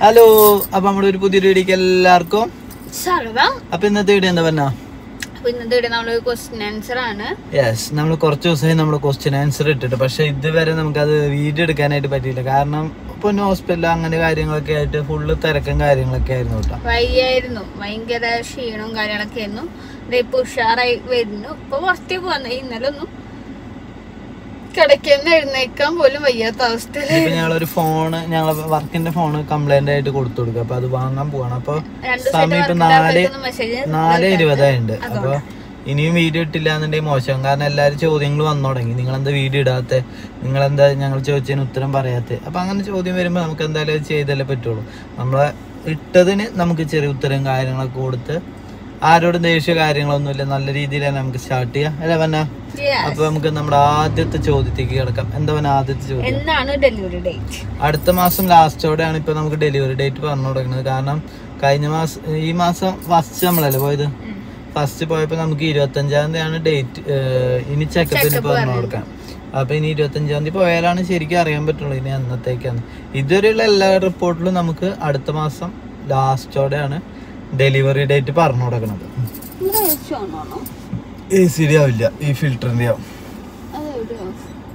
Hello അപ്പൊ നമ്മുടെ ഒരു പുതിയൊരു വീഡിയോക്ക് എല്ലാവർക്കും സർവം അപ്പൊ ഇന്നത്തെ വീഡിയോ എന്താ പറഞ്ഞ അപ്പൊ ഇന്നത്തെ ഇവിടെ നമ്മളൊരു ക്വസ്റ്റ്യൻ ആൻസർ ആണ് യെസ് നമ്മൾ കുറച്ച് ദിവസമായി നമ്മൾ ക്വസ്റ്റ്യൻ ആൻസർ ഇട്ടിട്ട് പക്ഷെ ഇതുവരെ നമുക്കത് വീഡിയോ എടുക്കാനായിട്ട് പറ്റിയില്ല കാരണം ഇപ്പൊ ഹോസ്പിറ്റൽ അങ്ങനെ കാര്യങ്ങളൊക്കെ ആയിട്ട് ഫുള്ള് തിരക്കും കാര്യങ്ങളൊക്കെ ആയിരുന്നു കേട്ടോ വയ്യായിരുന്നു ഭയങ്കര ക്ഷീണവും കാര്യങ്ങളൊക്കെ ആയിരുന്നു ദേ ഇപ്പൊ ഉഷാറായി വരുന്നു ഇപ്പൊ പുറത്തേക്ക് വന്നു ഇന്നലെ ഒന്നും കിടക്കുന്ന എഴുന്നേക്കാൻ പോലും വയ്യാത്ത അവസ്ഥയില് ഇപ്പൊ ഞങ്ങളൊരു ഫോണ് ഞങ്ങളെ വർക്കിന്റെ ഫോണ് കംപ്ലൈന്റ് ആയിട്ട് കൊടുത്തു കൊടുക്കുക അപ്പൊ അത് വാങ്ങാൻ പോവാണ് അപ്പൊ രണ്ടു സമയം ഇപ്പൊ നാല് നാല് ഇരുപതായിണ്ട് അപ്പൊ ഇനിയും വീഡിയോ ഇട്ടില്ല എന്നുണ്ടെങ്കിൽ മോശം കാരണം എല്ലാവരും ചോദ്യങ്ങൾ വന്നു തുടങ്ങി നിങ്ങൾ എന്താ വീഡിയോ ഇടാത്തെ നിങ്ങൾ എന്താ ഞങ്ങൾ ചോദിച്ചതിന് ഉത്തരം പറയാത്തെ അപ്പൊ അങ്ങനെ ചോദ്യം വരുമ്പോൾ നമുക്ക് എന്തായാലും അത് ചെയ്തല്ലേ പറ്റുള്ളൂ നമ്മളെ ഇട്ടതിന് നമുക്ക് ചെറിയ ഉത്തരം കാര്യങ്ങളൊക്കെ കൊടുത്ത് ആരോടും ദേഷ്യ കാര്യങ്ങളൊന്നുമില്ല നല്ല രീതിയിൽ തന്നെ നമുക്ക് സ്റ്റാർട്ട് ചെയ്യാം അല്ലേ പറഞ്ഞ അപ്പൊ നമുക്ക് നമ്മുടെ ആദ്യത്തെ ചോദ്യത്തേക്ക് കിടക്കാം എന്താ പറഞ്ഞ ആദ്യത്തെ ചോദ്യം എന്നാണ് ഡെലിവറി ഡേറ്റ് അടുത്ത മാസം ലാസ്റ്റോടെയാണ് ഇപ്പൊ നമുക്ക് ഡെലിവറി ഡേറ്റ് പറഞ്ഞു തുടങ്ങുന്നത് കാരണം കഴിഞ്ഞ മാസം ഈ മാസം ഫസ്റ്റ് നമ്മളല്ലേ പോയത് ഫസ്റ്റ് പോയപ്പോ നമുക്ക് ഇരുപത്തഞ്ചാം തീയതിയാണ് ഡേറ്റ് ഇനി ചെക്കപ്പിന് പറഞ്ഞു കൊടുക്കാം അപ്പൊ ഇനി ഇരുപത്തഞ്ചാം തീയതി പോയാലാണ് ശരിക്കും അറിയാൻ പറ്റുള്ളൂ ഇനി എന്നത്തേക്കാണ് ഇതുവരെയുള്ള എല്ലാ റിപ്പോർട്ടിലും നമുക്ക് അടുത്ത മാസം ലാസ്റ്റോടെയാണ് ഡെലിവറി ഡേറ്റ് പറഞ്ഞു കൊടുക്കുന്നത് ആണോ എ സി ഡി ആവില്ല ഈ ഫിൽറ്ററിന്റെ ആവും അതെവിടെയോ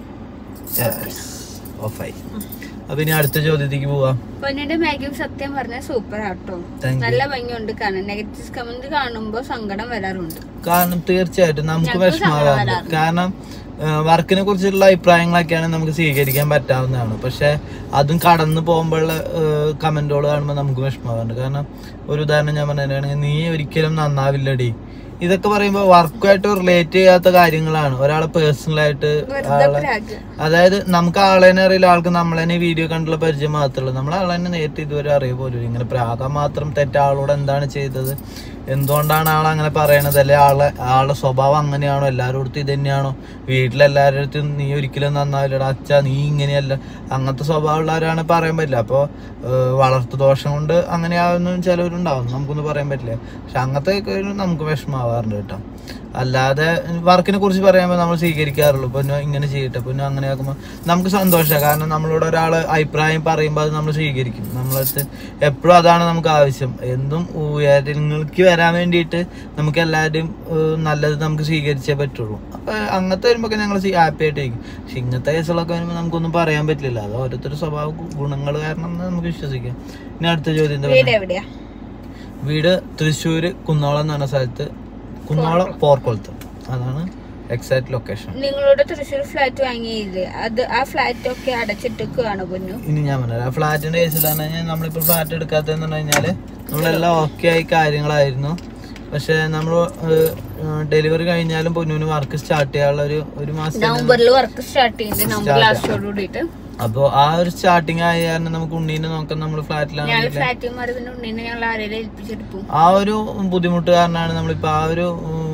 ഓഫായി അപ്പൊ ഇനി അടുത്ത ചോദ്യത്തേക്ക് പോവാം പൊന്നിന്റെ മേക്കപ്പ് സത്യം പറഞ്ഞ സൂപ്പർ ആട്ടോ Thank you. നല്ല ഭംഗിയുണ്ട് കാണാൻ നെഗറ്റീവ് കമന്റ് കാണുമ്പോ സങ്കടം വരാറുണ്ട് കാരണം തീർച്ചയായിട്ടും നമുക്ക് ഞങ്ങൾക്ക് വിഷമാകാറുണ്ട് സമാധാനം. കാരണം വർക്കിനെ കുറിച്ചുള്ള അഭിപ്രായങ്ങളൊക്കെയാണ് നമുക്ക് സ്വീകരിക്കാൻ പറ്റാവുന്നതാണ് പക്ഷെ അതും കടന്നു പോകുമ്പോഴുള്ള കമന്റുകൾ കാണുമ്പോൾ നമുക്ക് വിഷമാകാറുണ്ട് കാരണം ഒരു ഉദാഹരണം ഞാൻ പറഞ്ഞിട്ടുണ്ടെങ്കിൽ നീ ഒരിക്കലും നന്നാവില്ലടി ഇതൊക്കെ പറയുമ്പോൾ വർക്കുമായിട്ട് റിലേറ്റ് ചെയ്യാത്ത കാര്യങ്ങളാണ് ഒരാളെ പേഴ്സണലായിട്ട് വെറുതെ ആളെ പ്രാഗ് അതായത് നമുക്ക് ആളെന്നെ അറിയില്ല ആൾക്ക് നമ്മളെന്നെ വീഡിയോ കണ്ടുള്ള പരിചയം മാത്രമേ ഉള്ളൂ നമ്മൾ ആളെന്നെ നേരിട്ട് ഇതുവരെ അറിയ പോലും ഇങ്ങനെ പ്രാകാൻ മാത്രം തെറ്റ ആളോട് എന്താണ് ചെയ്തത് എന്തുകൊണ്ടാണ് ആൾ അങ്ങനെ പറയണത് അല്ലെ ആളെ ആളുടെ സ്വഭാവം അങ്ങനെയാണോ എല്ലാവരുടെ ഇത് തന്നെയാണോ വീട്ടിലെല്ലാവരുടെ അടുത്തും നീ ഒരിക്കലും നന്നാവില്ലടാ അച്ഛ നീ ഇങ്ങനെയല്ല അങ്ങനത്തെ സ്വഭാവമുള്ളവരാണ് പറയാൻ പറ്റില്ല അപ്പോൾ വളർത്തു ദോഷം കൊണ്ട് അങ്ങനെയാവുന്ന ചിലവരുണ്ടാവും നമുക്കൊന്നും പറയാൻ പറ്റില്ല പക്ഷെ അങ്ങനത്തെ ഒക്കെ ഒരു നമുക്ക് വിഷമാവാറുണ്ട് കേട്ടോ അല്ലാതെ വർക്കിനെ കുറിച്ച് പറയുമ്പോൾ നമ്മൾ സ്വീകരിക്കാറുള്ളൂ പിന്നെ ഇങ്ങനെ ചെയ്യട്ടെ പിന്നെ അങ്ങനെ ആക്കുമ്പോൾ നമുക്ക് സന്തോഷമാണ് കാരണം നമ്മളോട് ഒരാൾ അഭിപ്രായം പറയുമ്പോൾ അത് നമ്മൾ സ്വീകരിക്കും നമ്മളടുത്ത് എപ്പോഴും അതാണ് നമുക്ക് ആവശ്യം എന്തും ഉയരങ്ങൾക്ക് വരാൻ വേണ്ടിയിട്ട് നമുക്ക് എല്ലാവരുടെയും ഏഹ്, നല്ലത് നമുക്ക് സ്വീകരിച്ചേ പറ്റുള്ളൂ അപ്പൊ അങ്ങനത്തെ വരുമ്പോൾ ഞങ്ങൾ ഹാപ്പി ആയിട്ടിരിക്കും പക്ഷെ ഇങ്ങനത്തെ കേസുകളൊക്കെ വരുമ്പോൾ നമുക്കൊന്നും പറയാൻ പറ്റില്ല അത് ഓരോരുത്തരുടെ സ്വഭാവ ഗുണങ്ങൾ കാരണം എന്ന് നമുക്ക് വിശ്വസിക്കാം ഇനി അടുത്ത ചോദ്യം എന്താ വീട് പറയുക എവിടെയാ വീട് തൃശ്ശൂര് കുന്നോളം എന്ന് പറഞ്ഞ സ്ഥലത്ത് കുന്നോളം പോർക്കുളത്ത് അതാണ് എക്സാക്ട് ലൊക്കേഷൻ നിങ്ങളോട് തൃശ്ശൂർ ഫ്ലാറ്റ് വാങ്ങിയില്ലേ അത് ആ ഫ്ലാറ്റ് ഒക്കെ അടച്ചിട്ടേക്കാണ് പൊന്നു ഇനി ഞാൻ പറഞ്ഞത് ആ ഫ്ലാറ്റിന്റെ കേസിലാണ് ഞാൻ നമ്മളിപ്പോൾ ഫ്ലാറ്റ് എടുക്കാത്തതെന്ന് പറഞ്ഞു കഴിഞ്ഞാല് നമ്മളെല്ലാം ഓക്കെ ആയി കാര്യങ്ങളായിരുന്നു പക്ഷെ നമ്മൾ ഡെലിവറി കഴിഞ്ഞാലും പൊന്നൂന് വർക്ക് സ്റ്റാർട്ട് ചെയ്യാനുള്ള ഒരു ഒരു മാസം നവംബറിൽ വർക്ക് സ്റ്റാർട്ട് ചെയ്യുന്നത് നവംബർ ലാസ്റ്റോട് കൂടിയിട്ട് അപ്പോൾ ആ ഒരു സ്റ്റാർട്ടിങ് ആയ കാരണം നമുക്ക് ഉണ്ണീനെ നോക്കാൻ നമ്മൾ ഫ്ലാറ്റിലാണ് ഞങ്ങൾ ഫ്ലാറ്റിൽ മാറി പിന്നെ ഉണ്ണിനെ ഞങ്ങൾ ആരെങ്കിലും ഏൽപ്പിച്ചെടുക്കും ആ ഒരു ബുദ്ധിമുട്ട് കാരണമാണ് നമ്മളിപ്പോൾ ആ ഒരു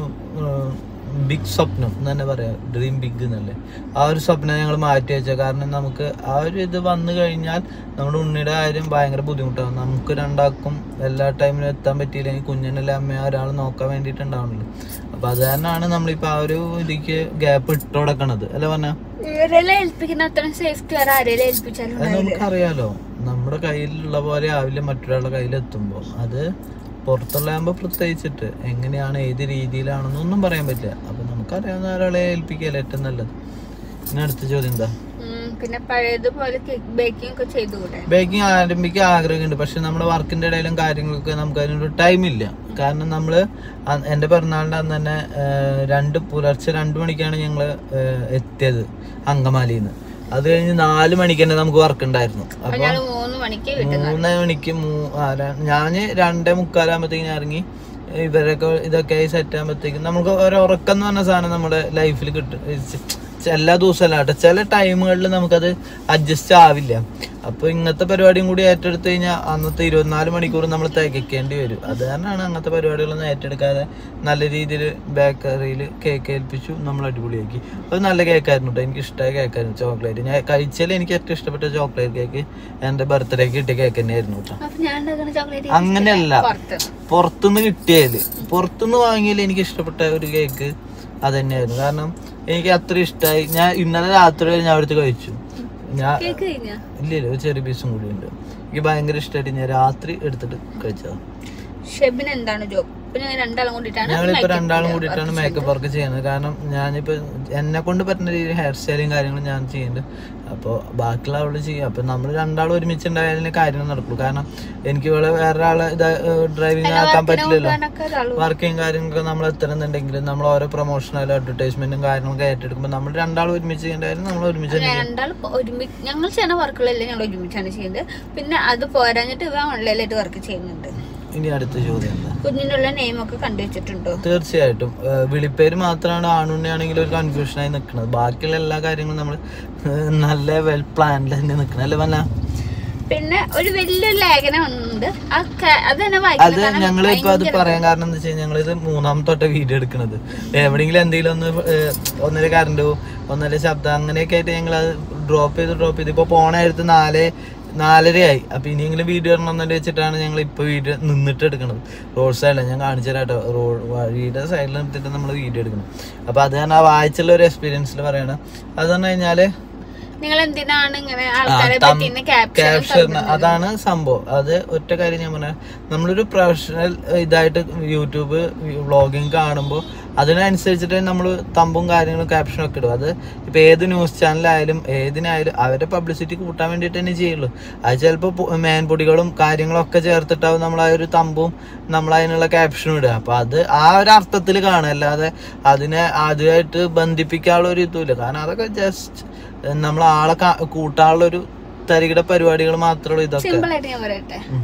ബിഗ് സ്വപ്നം എന്ന് തന്നെ പറയാം ഡ്രീം ബിഗ് എന്നല്ലേ ആ ഒരു സ്വപ്നം ഞങ്ങൾ മാറ്റി വെച്ചത് കാരണം നമുക്ക് ആ ഒരു ഇത് വന്നു കഴിഞ്ഞാൽ നമ്മുടെ ഉണ്ണിയുടെ കാര്യം ഭയങ്കര ബുദ്ധിമുട്ടാകും നമുക്ക് രണ്ടാൾക്കും എല്ലാ ടൈമിലും എത്താൻ പറ്റിയില്ലെങ്കിൽ കുഞ്ഞിനെല്ലാം അമ്മയെ ഒരാൾ നോക്കാൻ വേണ്ടിയിട്ടുണ്ടാവുള്ളൂ അപ്പൊ അത് കാരണമാണ് നമ്മളിപ്പോൾ ആ ഒരു ഇതിക്ക് ഗ്യാപ്പ് ഇട്ട് കൊടുക്കണത് അല്ല പറഞ്ഞ ഇവരെല്ലാം ഏൽപ്പിക്കുന്ന അത്രയും സേഫ്റ്റി വേറെ ആരെങ്കിലും ഏൽപ്പിച്ചാലും അത് നമുക്കറിയാലോ നമ്മുടെ കയ്യിലുള്ള പോലെ ആവില്ല മറ്റൊരാളുടെ കയ്യിൽ എത്തുമ്പോൾ അത് പുറത്തുള്ളതാകുമ്പോൾ പ്രത്യേകിച്ചിട്ട് എങ്ങനെയാണ് ഏത് രീതിയിലാണെന്നൊന്നും പറയാൻ പറ്റില്ല അപ്പൊ നമുക്കറിയാവുന്ന ഒരാളെ ഏൽപ്പിക്കല്ലേ ഏറ്റവും നല്ലത് ഇനി അടുത്ത ചോദ്യം എന്താ ഉം, പിന്നെ പഴയതുപോലെ ബേക്കിംഗ് ഒക്കെ ചെയ്തുകൂടെ ബേക്കിംഗ് ആരംഭിക്കാൻ ആഗ്രഹമുണ്ട് പക്ഷെ നമ്മുടെ വർക്കിന്റെ ഇടയിലും കാര്യങ്ങളൊക്കെ നമുക്ക് അതിനൊരു ടൈം ഇല്ല കാരണം നമ്മള് അ- എന്റെ പിറന്നാളിന്റെ അന്ന് തന്നെ ആ, രണ്ട് പുലർച്ചെ രണ്ട് മണിക്കാണ് ഞങ്ങള് ആ, എത്തിയത് അങ്കമാലിയിൽ നിന്ന് അത് കഴിഞ്ഞ് നാല് മണിക്ക് തന്നെ നമുക്ക് വർക്ക് ഉണ്ടായിരുന്നു അപ്പൊ അപ്പൊ ഞാൻ മൂന്ന് മണിക്ക് കിട്ടുന്നത് മൂന്ന് മണിക്ക് മൂ- ആ, ര- ഞാന് രണ്ടേ മുക്കാലാകുമ്പോഴത്തേക്കും ഇറങ്ങി ഇവരൊക്കെ ഇതൊക്കെ സെറ്റ് ആകുമ്പോഴത്തേക്കും നമുക്ക് ഒരു ഉറക്കം എന്ന് പറഞ്ഞ സാധനം നമ്മുടെ ലൈഫിൽ കിട്ടും ച- ച- എല്ലാ ദിവസവും അല്ല കേട്ടോ ചില ടൈമുകളിൽ നമുക്കത് അഡ്ജസ്റ്റ് ആവില്ല അപ്പൊ ഇങ്ങനത്തെ പരിപാടിയും കൂടി ഏറ്റെടുത്ത് കഴിഞ്ഞാൽ അന്നത്തെ ഇരുപത്തിനാല് മണിക്കൂർ നമ്മൾ തികയ്ക്കേണ്ടി വരും അത് കാരണമാണ് അങ്ങനത്തെ പരിപാടികളൊന്നും ഏറ്റെടുക്കാതെ നല്ല രീതിയിൽ ബേക്കറിയിൽ കേക്ക് ഏൽപ്പിച്ചു നമ്മൾ അടിപൊളിയാക്കി അത് നല്ല കേക്കായിരുന്നു കേട്ടോ എനിക്ക് ഇഷ്ടമായ കേക്കായിരുന്നു ചോക്ലേറ്റ് ഞാൻ കഴിച്ചാൽ എനിക്ക് ഏറ്റവും ഇഷ്ടപ്പെട്ട ചോക്ലേറ്റ് കേക്ക് എൻ്റെ ബർത്ത്ഡേക്ക് കിട്ടിയ കേക്ക് തന്നെയായിരുന്നു കേട്ടോ അപ്പൊ ഞാൻ ഉണ്ടാക്കുന്ന ചോക്ലേറ്റ് അങ്ങനെയല്ല പുറത്ത് പുറത്തുനിന്ന് കിട്ടിയത് പുറത്തുനിന്ന് വാങ്ങിയാൽ എനിക്ക് ഇഷ്ടപ്പെട്ട ഒരു കേക്ക് അത് തന്നെയായിരുന്നു കാരണം എനിക്ക് അത്ര ഇഷ്ടമായി ഞാൻ ഇന്നലെ രാത്രി വരെ ഞാൻ അവിടുത്തെ കഴിച്ചു ഞാൻ കേക്ക് കഴിഞ്ഞാ ഇല്ല ഇല്ല ഒരു ചെറിയ പീസും കൂടി ഉണ്ട് എനിക്ക് ഭയങ്കര ഇഷ്ടമായിട്ട് ഞാൻ രാത്രി എടുത്തിട്ട് കഴിച്ചത് ഷെബിന് എന്താണ് ജോബ് പിന്നെ ഞങ്ങൾ രണ്ടാളും കൂടിയിട്ടാണ് ഞങ്ങളിപ്പോ makeup രണ്ടാളും ന്റെ കൂടിയിട്ടാണ് work മേക്കപ്പ് വർക്ക് ചെയ്യുന്നത് കാരണം ഞാനിപ്പോ എന്നെ കൊണ്ട് പറ്റുന്ന രീതിയിൽ ഹെയർ സ്റ്റൈലും കാര്യങ്ങളും ഞാൻ ചെയ്യുന്നുണ്ട് അപ്പോൾ ബാക്കിയുള്ള അവള് ചെയ്യും അപ്പൊ നമ്മൾ രണ്ടാളും ഒരുമിച്ചുണ്ടായാലേ കാര്യങ്ങൾ നടക്കുള്ളൂ കാരണം എനിക്ക് ഇവിടെ വേറെ ആളെ ഇത് ഡ്രൈവിംഗ് ചെയ്യുന്നത്. ആക്കാൻ work ന് പറ്റില്ലല്ലോ കൊണ്ടുപോകാനൊക്കെ ഒരാള് വർക്കിങ് കാര്യങ്ങളൊക്കെ നമ്മൾ എത്തണമെന്നുണ്ടെങ്കിലും നമ്മൾ ഓരോ പ്രൊമോഷനായാലും അഡ്വർടൈസ്മെന്റും കാര്യങ്ങളൊക്കെ ഏറ്റെടുക്കുമ്പോൾ നമ്മൾ രണ്ടാളും ഒരുമിച്ച് ചെയ്യേണ്ടായാലും നമ്മൾ ഒരുമിച്ച് തന്നെ ചെയ്യും. രണ്ടാൾ ഒരുമിച്ച് ഞങ്ങൾ ചെയ്യുന്ന വർക്കുകളെല്ലാം ഞങ്ങൾ ഒരുമിച്ചാണ് ചെയ്യുന്നത് പിന്നെ അത് പോരാഞ്ഞിട്ട് ഇവ ഓൺലൈനായിട്ട് വർക്ക് ചെയ്യുന്നുണ്ട് ഇനി അടുത്ത ചോദ്യം എന്താ കുഞ്ഞിനുള്ള നെയിം ഒക്കെ കണ്ടുവച്ചിട്ടുണ്ടോ തീർച്ചയായിട്ടും ഏഹ് വിളിപ്പേര് മാത്രമാണ് ആണുണ്ണിയാണെങ്കിൽ ഒരു കൺഫ്യൂഷനായി നിൽക്കുന്നത് ബാക്കിയുള്ള എല്ലാ കാര്യങ്ങളും നമ്മൾ നല്ല വെൽ പ്ലാനിൽ തന്നെ നിൽക്കണം അല്ലേ പറഞ്ഞ പിന്നെ ഒരു വലിയൊരു ലേഖനം ഉണ്ട് ആ ക- അത് തന്നെ അത് വായിക്കുന്നത് കാരണം ഞങ്ങൾ ഇപ്പൊ അത് ഭയങ്കര- പറയാൻ കാരണം എന്താ വെച്ച് കഴിഞ്ഞാൽ ഞങ്ങൾ ഇത് മൂന്നാമത്തോട്ടെ വീഡിയോ എടുക്കുന്നത് എവിടെയെങ്കിലും എന്തെങ്കിലും ഒന്ന് ഏഹ്, ഒന്നര കറണ്ട് പോവും ഒന്നര ശബ്ദം അങ്ങനെയൊക്കെ ആയിട്ട് ഞങ്ങൾ അത് ഡ്രോപ്പ് ചെയ്ത് ഡ്രോപ്പ് ചെയ്ത് ഇപ്പൊ പോണ അടുത്ത് നാല് നാലരയായി അപ്പൊ ഇനിയെങ്കിലും വീഡിയോ ഇടണമെന്നു വെച്ചിട്ടാണ് ഞങ്ങൾ ഇപ്പൊ വീഡിയോ നിന്നിട്ട് എടുക്കുന്നത് റോഡ് സൈഡിലാണ് ഞാൻ കാണിച്ചു തരാട്ടോ റോഡ് വഴിയുടെ സൈഡിൽ നിർത്തിയിട്ട് നമ്മൾ വീഡിയോ എടുക്കണം അപ്പൊ അത് തന്നെ ആ വായിച്ചുള്ള ഒരു എക്സ്പീരിയൻസിൽ പറയണം അത് പറഞ്ഞു കഴിഞ്ഞാല് നിങ്ങൾ എന്തിനാണ് ഇങ്ങനെ ആൾക്കാരെ തം- പറ്റി ക്യാപ്ഷൻ ക്യാപ്ഷൻ അതാണ് സംഭവം അത് ഒറ്റ കാര്യം ഞാൻ പറഞ്ഞ നമ്മളൊരു പ്രൊഫഷണൽ ഇതായിട്ട് യൂട്യൂബ് വ്ളോഗിങ് കാണുമ്പോൾ അതിനനുസരിച്ചിട്ട് നമ്മൾ തമ്പും കാര്യങ്ങളും ക്യാപ്ഷനും ഒക്കെ ഇടും അത് ഇപ്പൊ ഏത് ന്യൂസ് ചാനലായാലും ഏതിനായാലും അവരുടെ പബ്ലിസിറ്റി കൂട്ടാൻ വേണ്ടിയിട്ട് തന്നെ ചെയ്യുള്ളൂ അത് ചിലപ്പോൾ മേൻപൊടികളും കാര്യങ്ങളും ഒക്കെ ചേർത്തിട്ടാവും നമ്മൾ ആ ഒരു തമ്പും നമ്മൾ അതിനുള്ള ക്യാപ്ഷനും ഇടുക അപ്പൊ അത് ആ ഒരു അർത്ഥത്തിൽ കാണുക അല്ലാതെ അതിനെ ആദ്യമായിട്ട് ബന്ധിപ്പിക്കാനുള്ള ഒരു ഇതുമില്ല കാരണം അതൊക്കെ ജസ്റ്റ് നമ്മൾ ആളെ കാ- കൂട്ടാനുള്ള ഒരു തരികിട പരിപാടികൾ മാത്രമേ ഉള്ളൂ ഇതൊക്കെ സിമ്പിൾ ആയിട്ട് ഞാൻ പറയട്ടെ ഉം.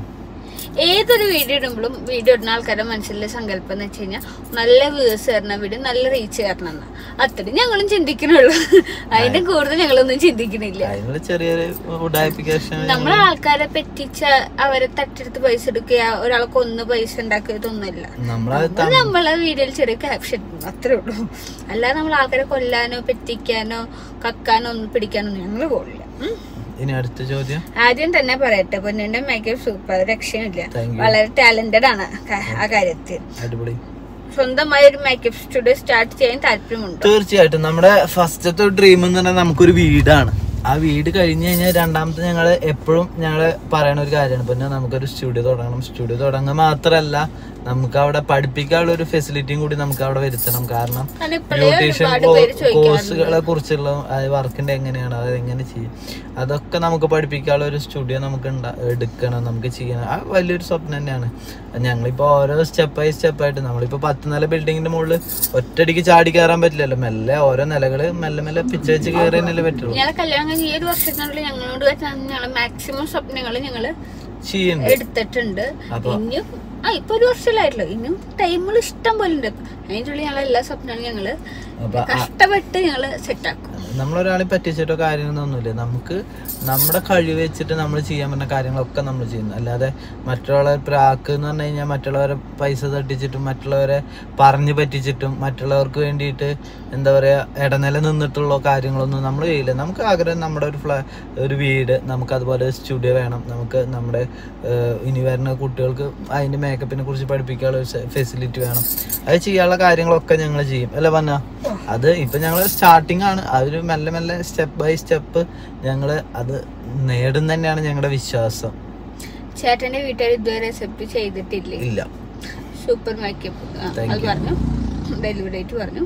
ഏതൊരു വീഡിയോ ഇടുമ്പോഴും വീഡിയോ ഇടുന്ന ആൾക്കാരുടെ മനസ്സിലെ സങ്കല്പം എന്ന് വെച്ച് കഴിഞ്ഞാൽ നല്ല വ്യൂസ് തരണം വീഡിയോ നല്ല റീച്ച് തരണം എന്ന് അത്രയും ഞങ്ങളും ചിന്തിക്കണുള്ളൂ അതിന്റെ കൂടുതൽ ഞങ്ങളൊന്നും ചിന്തിക്കണില്ല അതിനുള്ള ചെറിയൊരു ഉഡായിപ്പിക്കേഷൻ നമ്മളെ ആൾക്കാരെ പറ്റിച്ച അവരെ തട്ടിയെടുത്ത് പൈസ എടുക്കുക ഒരാളെ കൊന്ന് പൈസ ഉണ്ടാക്കിയതൊന്നുമില്ല നമ്മളത് നമ്മൾ നമ്മളെ വീഡിയോയിൽ ചെറിയ ക്യാപ്ഷൻ അത്രേ ഉള്ളൂ അല്ലാതെ നമ്മൾ ആൾക്കാരെ കൊല്ലാനോ പറ്റിക്കാനോ കക്കാനോ ഒന്നും പിടിക്കാനോ ഒന്നും ഞങ്ങൾ പോകില്ല ഉം. ഇനി അടുത്ത ചോദ്യം ആദ്യം തന്നെ പറയട്ടെ പൊന്നിന്റെ മേക്കപ്പ് സൂപ്പർ രക്ഷയില്ല Thank you. വളരെ ടാലന്റഡ് ആണ് ക- ആ കാര്യത്തിൽ അടിപൊളി സ്വന്തമായി ഒരു മേക്കപ്പ് സ്റ്റുഡിയോ സ്റ്റാർട്ട് ചെയ്യാൻ താല്പര്യമുണ്ടോ തീർച്ചയായിട്ടും നമ്മുടെ ഫസ്റ്റത്തെ ഡ്രീം എന്ന് പറഞ്ഞാൽ നമുക്കൊരു വീടാണ് ആ വീട് കഴിഞ്ഞ് കഴിഞ്ഞാൽ രണ്ടാമത്തെ ഞങ്ങൾ എപ്പോഴും ഞങ്ങൾ പറയണ ഒരു കാര്യമാണ് പിന്നെ നമുക്കൊരു സ്റ്റുഡിയോ തുടങ്ങണം സ്റ്റുഡിയോ തുടങ്ങുക മാത്രമല്ല നമുക്ക് അവിടെ പഠിപ്പിക്കാനുള്ള ഒരു ഫെസിലിറ്റിയും കൂടി നമുക്ക് അവിടെ വരുത്തണം കാരണം കാരണം ഇപ്പോഴേ ബ്യൂട്ടീഷ്യൻ ഒരുപാട് പേര് ചോദിക്കാറുണ്ട് കോഴ്സുകളെ കുറിച്ചുള്ള വർക്കിന്റെ എങ്ങനെയാണ് അത് എങ്ങനെ ചെയ്യും അതൊക്കെ നമുക്ക് പഠിപ്പിക്കാനുള്ള ഒരു സ്റ്റുഡിയോ നമുക്ക് ഉണ്ടാ- എടുക്കണം നമുക്ക് ചെയ്യണം ആ വലിയൊരു സ്വപ്നം തന്നെയാണ് ഞങ്ങളിപ്പോ ഓരോ സ്റ്റെപ്പായി സ്റ്റെപ്പായിട്ട് നമ്മളിപ്പോ പത്ത് നില ബിൽഡിങ്ങിന്റെ മുകളിൽ ഒറ്റയടിക്ക് ചാടി കയറാൻ പറ്റില്ലല്ലോ മെല്ലെ ഓരോ നിലകള് മെല്ലെ മെല്ലെ പിച്ച വെച്ച് കയറിയല്ലേ പറ്റുള്ളൂ ഞങ്ങളെ കല്യാണം കഴിഞ്ഞ ഈ ഒരു വർഷത്തിനുള്ളിൽ ഞങ്ങളോട് ഞങ്ങൾ മാക്സിമം സ്വപ്നങ്ങൾ ഞങ്ങള് ചെയ്യുന്നുണ്ട് എടുത്തിട്ടുണ്ട് അപ്പൊ- ഇനിയും ആ ഇപ്പൊ ഒരു വർഷമായിട്ടുള്ളൂ ഇനിയും ടൈമുകൾ ഇഷ്ടം പോലെ ഉണ്ട് അതിൻ്റെ ഉള്ളിൽ ഞങ്ങൾ എല്ലാ സ്വപ്നങ്ങളും ഞങ്ങള് അപ്പൊ ആ- കഷ്ടപ്പെട്ട് ഞങ്ങള് സെറ്റാക്കും നമ്മളൊരാളെ പറ്റിച്ചിട്ടോ കാര്യങ്ങളൊന്നുമില്ല നമുക്ക് നമ്മുടെ കഴിവ് വെച്ചിട്ട് നമ്മൾ ചെയ്യാൻ പറ്റുന്ന കാര്യങ്ങളൊക്കെ നമ്മൾ ചെയ്യുന്നു അല്ലാതെ മറ്റുള്ളവരെ പ്രാക്ക് എന്ന് പറഞ്ഞു കഴിഞ്ഞാൽ മറ്റുള്ളവരെ പൈസ തട്ടിച്ചിട്ടും മറ്റുള്ളവരെ പറഞ്ഞു പറ്റിച്ചിട്ടും മറ്റുള്ളവർക്ക് വേണ്ടിയിട്ട് എന്താ പറയുക ഇടനില നിന്നിട്ടുള്ള കാര്യങ്ങളൊന്നും നമ്മൾ ചെയ്യില്ല നമുക്ക് ആഗ്രഹം നമ്മുടെ ഒരു ഫ്ലാ ഒരു വീട് നമുക്ക് അതുപോലെ സ്റ്റുഡിയോ വേണം നമുക്ക് നമ്മുടെ ഏഹ്, ഇനി വരുന്ന കുട്ടികൾക്ക് അതിൻ്റെ മേക്കപ്പിനെ കുറിച്ച് പഠിപ്പിക്കാനുള്ള ഒരു ഫെസിലിറ്റി വേണം അത് ചെയ്യാനുള്ള കാര്യങ്ങളൊക്കെ ഞങ്ങൾ ചെയ്യും അല്ലേ പറഞ്ഞ അത് ഇപ്പൊ ഞങ്ങൾ സ്റ്റാർട്ടിങ് ആണ് അതൊരു മെല്ലെ മെല്ലെ സ്റ്റെപ്പ് ബൈ സ്റ്റെപ്പ് ഞങ്ങൾ അത് നേടും തന്നെയാണ് ഞങ്ങളുടെ വിശ്വാസം ചേട്ടന്റെ വീട്ടുകാർ ഇതുവരെ റെസിപ്പി ചെയ്തിട്ടില്ലേ ഇല്ല സൂപ്പർ മേക്കപ്പ് Thank അത് you. പറഞ്ഞു ഡെലിവറി ഡേറ്റ് പറഞ്ഞു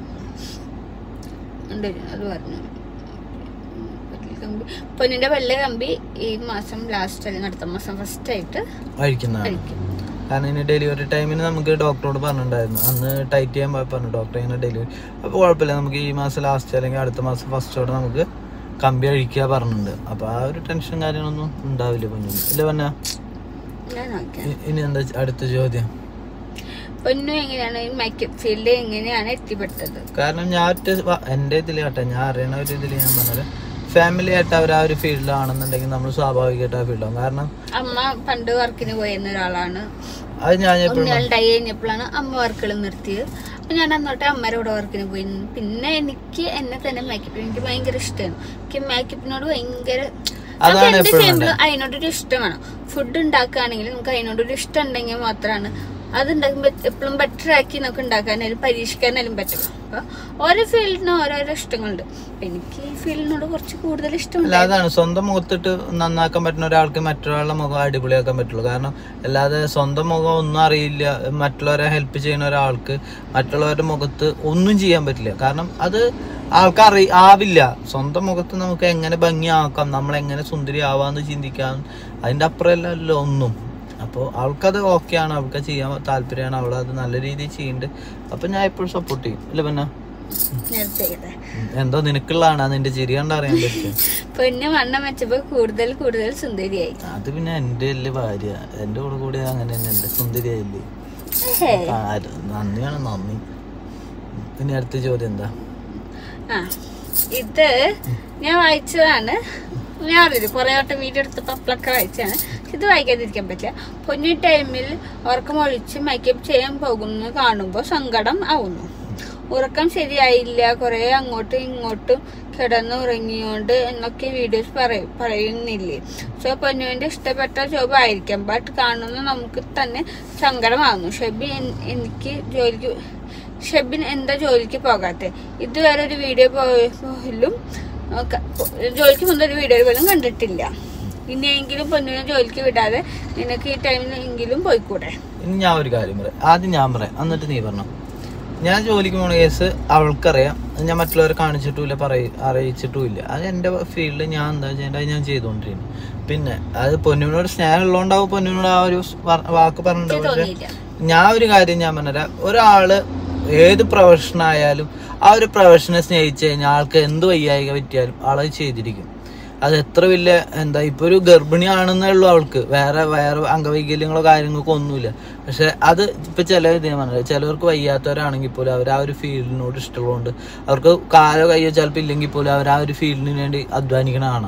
ഉണ്ട്, അത് പറഞ്ഞു വെള്ളി കമ്പി പൊന്നിന്റെ വെള്ള കമ്പി ഈ മാസം ലാസ്റ്റ് അല്ലെങ്കിൽ അടുത്ത മാസം ഫസ്റ്റ് ആയിട്ട് കഴിക്കുന്നതാണ് കഴിക്കും കാരണം ഇനി ഡെലിവറി ടൈമിന് നമുക്ക് ഡോക്ടറോട് പറഞ്ഞിട്ടുണ്ടായിരുന്നു അന്ന് ടൈറ്റ് ചെയ്യാൻ പോയപ്പോൾ പറഞ്ഞു ഡോക്ടർ ഇങ്ങനെ ഡെലിവറി അപ്പോൾ കുഴപ്പമില്ല നമുക്ക് ഈ മാസം ലാസ്റ്റ് അല്ലെങ്കിൽ അടുത്ത മാസം ഫസ്റ്റോടെ നമുക്ക് കമ്പി അഴിക്കുക പറഞ്ഞിട്ടുണ്ട് അപ്പോൾ ആ ഒരു ടെൻഷൻ കാര്യങ്ങളൊന്നും ഉണ്ടാവില്ല പൊന്നിന് ഇല്ല പറഞ്ഞ ഞാൻ നോക്കാം ഇനി എന്താ അടുത്ത ചോദ്യം പൊന്നു എങ്ങനെയാണ് ഈ മേക്കപ്പ് ഫീൽഡ് എങ്ങനെയാണ് എത്തിപ്പെട്ടത് കാരണം ഞാൻ ഒറ്റ വ- എൻ്റെ ഇതിൽ കേട്ടെ ഞാൻ അറിയണ ഒരു ഇതിൽ ഞാൻ പറഞ്ഞത് ഫാമിലി ആയിട്ട് അവർ ആ ഒരു ഫീൽഡിലാണെന്നുണ്ടെങ്കിൽ നമ്മൾ സ്വാഭാവികമായിട്ട് ആ ഫീൽഡാവും കാരണം അമ്മ പണ്ട് വർക്കിന് പോയിരുന്ന ഒരാളാണ് അത് ഞാൻ എപ്പോഴും ഒന്നുകളുണ്ടായി കഴിഞ്ഞപ്പോഴാണ് അമ്മ വർക്കുകൾ നിർത്തിയത് അപ്പൊ ഞാൻ അന്നോട്ടെ അമ്മയുടെ കൂടെ വർക്കിന് പോയി പിന്നെ എനിക്ക് എന്നെ തന്നെ മേക്കപ്പ് എനിക്ക് ഭയങ്കര ഇഷ്ടമാണ് എനിക്ക് മേക്കപ്പിനോട് ഭയങ്കര അതാണ് നമുക്ക് എന്ത് എപ്പോഴും ചെയ്യുമ്പോഴും അതിനോടൊരു ഇഷ്ടമാണ് ഫുഡ് ഉണ്ടാക്കുകയാണെങ്കിൽ നമുക്ക് അതിനോടൊരു ഇഷ്ടം ഉണ്ടെങ്കിൽ മാത്രമാണ് അതുണ്ടാക്കുമ്പോൾ എപ്പോഴും ബെറ്റർ ആക്കി നമുക്ക് ഉണ്ടാക്കാനായാലും പരീക്ഷിക്കാനായാലും പറ്റും അപ്പൊ ഓരോ ഫീൽഡിനും ഓരോരോ ഇഷ്ടങ്ങളുണ്ട് അപ്പൊ എനിക്ക് ഈ ഫീൽഡിനോട് കുറച്ച് കൂടുതൽ അല്ല ഇഷ്ടമുണ്ട് അതാണ് സ്വന്തം മുഖത്തിട്ട് നന്നാക്കാൻ പറ്റുന്ന ഒരാൾക്ക് മറ്റൊരാളുടെ മുഖം അടിപൊളിയാക്കാൻ പറ്റുള്ളൂ കാരണം അല്ലാതെ സ്വന്തം മുഖം ഒന്നും അറിയില്ല മറ്റുള്ളവരെ ഹെൽപ്പ് ചെയ്യുന്ന ഒരാൾക്ക് മറ്റുള്ളവരുടെ മുഖത്ത് ഒന്നും ചെയ്യാൻ പറ്റില്ല കാരണം അത് ആൾക്ക് അറി ആവില്ല സ്വന്തം മുഖത്ത് നമുക്ക് എങ്ങനെ ഭംഗിയാക്കാം നമ്മൾ എങ്ങനെ സുന്ദരി ആവാന്ന് ചിന്തിക്കാം അതിന്റെ അപ്പുറമല്ലല്ലോ ഒന്നും അപ്പോൾ അവൾക്കത് ഓക്കെയാണ് അവൾക്ക് ചെയ്യാൻ താല്പര്യമാണ് അവൾ അത് നല്ല രീതിയിൽ ചെയ്യുന്നുണ്ട് അപ്പൊ ഞാൻ എപ്പോഴും സപ്പോർട്ട് ചെയ്യും ഇല്ല പിന്നെ നേരത്തെ എന്തോ നിനക്കുള്ളതാണ് നിന്റെ ചിരി കണ്ട് അറിയാൻ പറ്റും പിന്നെ വണ്ണം വെച്ചപ്പോ കൂടുതൽ കൂടുതൽ സുന്ദരിയായി അത് പിന്നെ എന്റെ അല്ലേ ഭാര്യ എന്റെ കൂടെ കൂടി അങ്ങനെ തന്നെ ഉണ്ട് സുന്ദരിയായില്ലേ ഹേ. ആര് നന്ദിയാണ് നന്ദി പിന്നെ അടുത്ത ചോദ്യം എന്താ ആ ഇത് ഞാൻ വായിച്ചതാണ് ഞാൻ അറിയില്ല കുറെ വട്ടം വീഡിയോ എടുത്തപ്പോ അപ്പളൊക്കെ വായിച്ചാണ് ഇത് വായിക്കാതിരിക്കാൻ പറ്റില്ല പൊന്നു ടൈമിൽ ഉറക്കം ഒഴിച്ച് മേക്കപ്പ് ചെയ്യാൻ പോകുന്നത് കാണുമ്പോൾ സങ്കടം ആവുന്നു ഉറക്കം ശരിയായില്ല കുറെ അങ്ങോട്ടും ഇങ്ങോട്ടും കിടന്ന് ഉറങ്ങിയോണ്ട് എന്നൊക്കെ വീഡിയോസ് പറയും പറയുന്നില്ലേ സോ പൊന്നുവിന്റെ ഇഷ്ടപ്പെട്ട ജോബ് ആയിരിക്കാം ബട്ട് കാണുന്ന നമുക്ക് തന്നെ സങ്കടമാകുന്നു ഷെബി എൻ- എനിക്ക് ജോലിക്ക് ഷെബിൻ എന്താ ജോലിക്ക് പോകാത്തെ ഇതുവരെ ഒരു വീഡിയോ പോലും ആ, ക- ജോലിക്ക് മുമ്പ് ഒരു വീഡിയോ പോലും കണ്ടിട്ടില്ല ഇനിയെങ്കിലും പൊന്നുവിനെ ജോലിക്ക് വിടാതെ നിനക്ക് ഈ ടൈമിൽ എങ്കിലും പോയിക്കൂടെ ഇനി ഞാൻ ഒരു കാര്യം പറയാം ആദ്യം ഞാൻ പറയാം എന്നിട്ട് നീ പറഞ്ഞു ഞാൻ ജോലിക്ക് പോണ കേസ് അവൾക്കറിയാം അത് ഞാൻ മറ്റുള്ളവരെ കാണിച്ചിട്ടുമില്ല പറയ അറിയിച്ചിട്ടുമില്ല അത് എൻ്റെ ഫീൽഡിൽ ഞാൻ എന്താ ചെയ്യേണ്ടത് അത് ഞാൻ ചെയ്തുകൊണ്ടിരിക്കുന്നു പിന്നെ അത് പൊന്നുവിനോട് സ്നേഹം ഉള്ളതുകൊണ്ടാവും പൊന്നുവിനോട് ആ ഒരു വ- വാക്ക് എനിക്ക് പറഞ്ഞിട്ടുണ്ടാവും പക്ഷെ തോന്നിയില്ല ഞാൻ ഒരു കാര്യം ഞാൻ പറഞ്ഞുതരാം ഒരാള് ഏത് പ്രൊഫഷൻ ആയാലും ആ ഒരു പ്രൊഫഷനെ സ്നേഹിച്ചു കഴിഞ്ഞാൽ ആൾക്ക് എന്ത് വയ്യായിക പറ്റിയാലും ആളത് ചെയ്തിരിക്കും അത് എത്ര വലിയ എന്താ ഇപ്പൊ ഒരു ഗർഭിണിയാണെന്നേ ഉള്ളൂ അവൾക്ക് വേറെ വേറെ അംഗവൈകല്യങ്ങളോ കാര്യങ്ങൾക്കോ ഒന്നുമില്ല പക്ഷെ അത് ഇപ്പൊ ചില ഇത് ഞാൻ പറഞ്ഞത് ചിലവർക്ക് വയ്യാത്തവരാണെങ്കിൽ പോലും അവർ ആ ഒരു ഫീൽഡിനോട് ഇഷ്ടമുള്ളതുകൊണ്ട് അവർക്ക് കാലോ കയ്യോ ചിലപ്പോൾ ഇല്ലെങ്കിൽ പോലും അവർ ആ ഒരു ഫീൽഡിന് വേണ്ടി അധ്വാനിക്കണതാണ്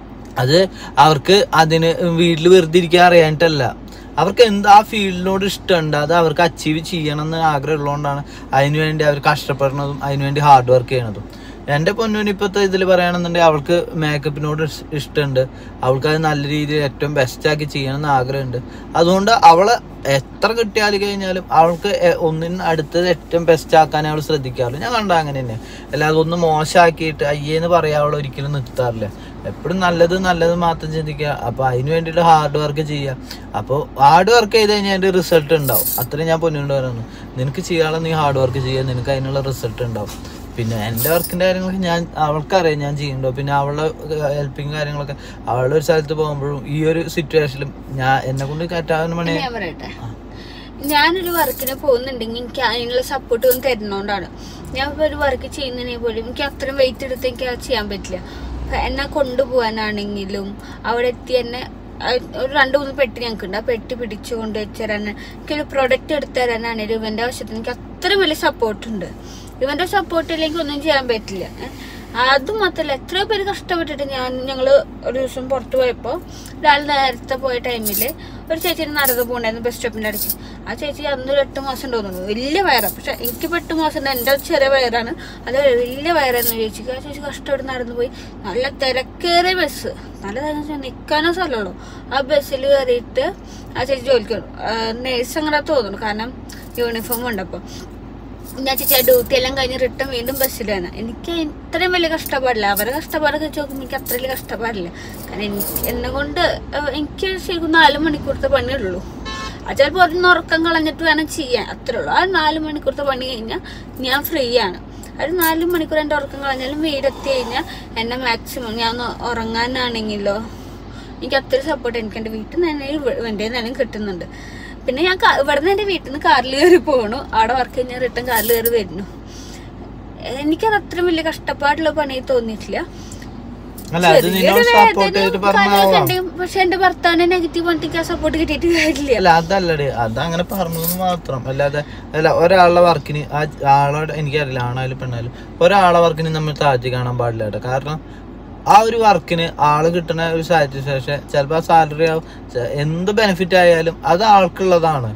അത് അവർക്ക് അതിന് വീട്ടിൽ വെറുതെ ഇരിക്കാൻ അറിയാനിട്ടല്ല അവർക്ക് എന്ത് ആ ഫീൽഡിനോട് ഇഷ്ടമുണ്ട് അത് അവർക്ക് അച്ചീവ് ചെയ്യണം എന്ന് ആഗ്രഹം ഉള്ളതുകൊണ്ടാണ് അതിനുവേണ്ടി അവർ കഷ്ടപ്പെടുന്നതും അതിനുവേണ്ടി ഹാർഡ് വർക്ക് ചെയ്യണതും എൻ്റെ പൊന്നൂന് ഇപ്പോഴത്തെ ഇതിൽ പറയുകയാണെന്നുണ്ടെങ്കിൽ അവൾക്ക് മേക്കപ്പിനോട് ഇഷ്- ഇഷ്ടമുണ്ട് അവൾക്ക് അത് നല്ല രീതിയിൽ ഏറ്റവും ബെസ്റ്റ് ആക്കി ചെയ്യണം എന്ന് ആഗ്രഹമുണ്ട് അതുകൊണ്ട് അവള് എത്ര കിട്ടിയാലും കഴിഞ്ഞാലും അവൾക്ക് എ- ഒന്നിന് അടുത്തത് ഏറ്റവും ബെസ്റ്റ് ആക്കാനേ അവൾ ശ്രദ്ധിക്കാറുള്ളൂ ഞാൻ കണ്ട അങ്ങനെ തന്നെ അല്ലാതെ ഒന്ന് മോശമാക്കിയിട്ട് അയ്യേന്ന് പറയാൻ അവൾ ഒരിക്കലും നിർത്താറില്ല എപ്പോഴും നല്ലത് നല്ലത് മാത്രം ചിന്തിക്കുക അപ്പൊ അതിന് വേണ്ടിയിട്ട് ഹാർഡ് വർക്ക് ചെയ്യുക അപ്പോൾ ഹാർഡ് വർക്ക് ചെയ്ത് കഴിഞ്ഞാൽ അതിന്റെ റിസൾട്ട് ഉണ്ടാവും അത്രയും ഞാൻ പൊന്നുകൊണ്ട് പറയുന്നു നിനക്ക് ചെയ്യാനുള്ള നീ ഹാർഡ് വർക്ക് ചെയ്യുക നിനക്ക് അതിനുള്ള റിസൾട്ട് ഉണ്ടാവും പിന്നെ എൻ്റെ വർക്കിൻ്റെ കാര്യങ്ങളൊക്കെ ഞാൻ അവൾക്കറിയാം ഞാൻ ചെയ്യുന്നുണ്ടോ പിന്നെ അവളുടെ ഹെൽപ്പിങ് കാര്യങ്ങളൊക്കെ അവളുടെ ഒരു സ്ഥലത്ത് പോകുമ്പോഴും ഈ ഒരു സിറ്റുവേഷനിലും ഞാൻ എന്നെ കൊണ്ട് കയറ്റാവുന്ന മണി ഞാൻ പറയട്ടെ ഞാനൊരു വർക്കിന് പോകുന്നുണ്ടെങ്കിൽ എനിക്ക് അതിനുള്ള സപ്പോർട്ട് ഒന്നും തരുന്നോണ്ടാണ് ഞാൻ ഇപ്പൊ ഒരു വർക്ക് ചെയ്യുന്നതിനെ പോലും എനിക്ക് അത്രയും വെയിറ്റ് എടുത്ത് എനിക്ക് അത് ചെയ്യാൻ പറ്റില്ല അപ്പൊ എന്നെ കൊണ്ടുപോകാനാണെങ്കിലും അവിടെ എത്തി എന്നെ അഹ് ഒരു രണ്ട് മൂന്ന് പെട്ടി ഞങ്ങൾക്കുണ്ട് ആ പെട്ടി പിടിച്ചു കൊണ്ട് വെച്ചുതരാൻ എനിക്കൊരു പ്രൊഡക്റ്റ് എടുത്തു തരാനാണെങ്കിലും ഇവന്റെ ആവശ്യത്തിന് എനിക്ക് അത്രയും വലിയ സപ്പോർട്ട് ഉണ്ട് ഇവന്റെ സപ്പോർട്ട് ഇല്ലെങ്കിൽ ഒന്നും ചെയ്യാൻ പറ്റില്ല ഏ. അത് മാത്രല്ല എത്രയോ പേര് കഷ്ടപ്പെട്ടിട്ട് ഞാൻ ഞങ്ങള് ഒരു ദിവസം പുറത്തു പോയപ്പോ രാവിലെ നേരത്തെ പോയ ടൈമില് ഒരു ചേച്ചി നടന്നു പോകണ്ടായിരുന്നു ബസ് സ്റ്റോപ്പിന്റെ അടുത്ത് ആ ചേച്ചി അന്ന് ഒരു എട്ട് മാസം തോന്നുന്നു വലിയ വയറാണ് പക്ഷെ എനിക്കിപ്പോ എട്ട് മാസം ഉണ്ട് എന്റെ ചെറിയ വയറാണ് അത് വലിയ വയറായിരുന്നു ചേച്ചിക്ക് ആ ചേച്ചി കഷ്ടപ്പെട്ട് നടന്നു പോയി നല്ല തിരക്കേറിയ ബസ് നല്ല നിക്കാനോ സ്ഥലമുള്ളൂ ആ ബസ്സിൽ കയറിയിട്ട് ആ ചേച്ചി ജോലിക്ക് നേഴ്സ് അങ്ങനെ തോന്നുന്നു കാരണം യൂണിഫോം ഉണ്ടപ്പോ ഞാൻ ചേച്ചി ഡ്യൂട്ടി എല്ലാം കഴിഞ്ഞ് റിട്ടേൺ വീണ്ടും ബസ്സിലാണ് എനിക്ക് ഇത്രയും വലിയ കഷ്ടപ്പാടില്ല അവരെ കഷ്ടപ്പാടൊക്കെ വെച്ച് നോക്കുമ്പോൾ എനിക്ക് അത്ര വലിയ കഷ്ടപ്പാടില്ല കാരണം എനിക്ക് എന്നെ കൊണ്ട് ഏഹ്, എനിക്ക് ശരിക്കും നാല് മണിക്കൂറത്തെ പണിയുള്ളൂ അത് ചിലപ്പോൾ ഒരു ഉറക്കം കളഞ്ഞിട്ട് വേണം ചെയ്യാൻ അത്രേ ഉള്ളൂ ആ നാല് മണിക്കൂറത്തെ പണി കഴിഞ്ഞാൽ ഞാൻ ഫ്രീ ആണ് ഒരു നാല് മണിക്കൂർ എൻ്റെ ഉറക്കം കളഞ്ഞാലും വീടെത്തി കഴിഞ്ഞാൽ എന്നെ മാക്സിമം ഞാൻ ഒന്ന് ഉറങ്ങാനാണെങ്കിലോ എനിക്ക് അത്ര സപ്പോർട്ട് എനിക്ക് എൻ്റെ വീട്ടിൽ നിന്ന് തന്നെ എൻ്റെ നിന്നും കിട്ടുന്നുണ്ട് പിന്നെ ഞാൻ കാ- ഇവിടുന്ന് എൻ്റെ വീട്ടിൽ നിന്ന് കാറിൽ കയറി പോകണു അവിടെ വർക്ക് കഴിഞ്ഞാൽ റിട്ടേൺ കാറിൽ കയറി വരുന്നു എനിക്കത് അത്രയും വലിയ കഷ്ടപ്പാടുള്ള പണി തോന്നിയിട്ടില്ല അല്ല അത് നിന്നോട് സപ്പോർട്ട് ചെയ്തിട്ട് പറഞ്ഞാവാം പക്ഷെ എന്റെ ഭർത്താവിനെ നെഗറ്റീവ് പറഞ്ഞിട്ട് സപ്പോർട്ട് കിട്ടിയിട്ട് കാര്യമില്ല അല്ല അതല്ലടേ അതങ്ങനെ പറഞ്ഞു എന്ന് മാത്രം അല്ലാതെ അല്ല ഒരാളുടെ വർക്കിന് ആ ആളോട് എനിക്കറിയില്ല ആണായാലും പെണ്ണായാലും ഒരാളെ വർക്കിന് നമ്മൾ താഴ്ത്തി കാണാൻ പാടില്ല കേട്ടോ കാരണം ആ ഒരു വർക്കിന് ആള് കിട്ടുന്ന ഒരു സാറ്റിസ്ഫാക്ഷൻ ചിലപ്പോൾ ആ സാലറി ആവും ചെ- എന്ത് ബെനിഫിറ്റ് ആയാലും അത് ആൾക്കുള്ളതാണ്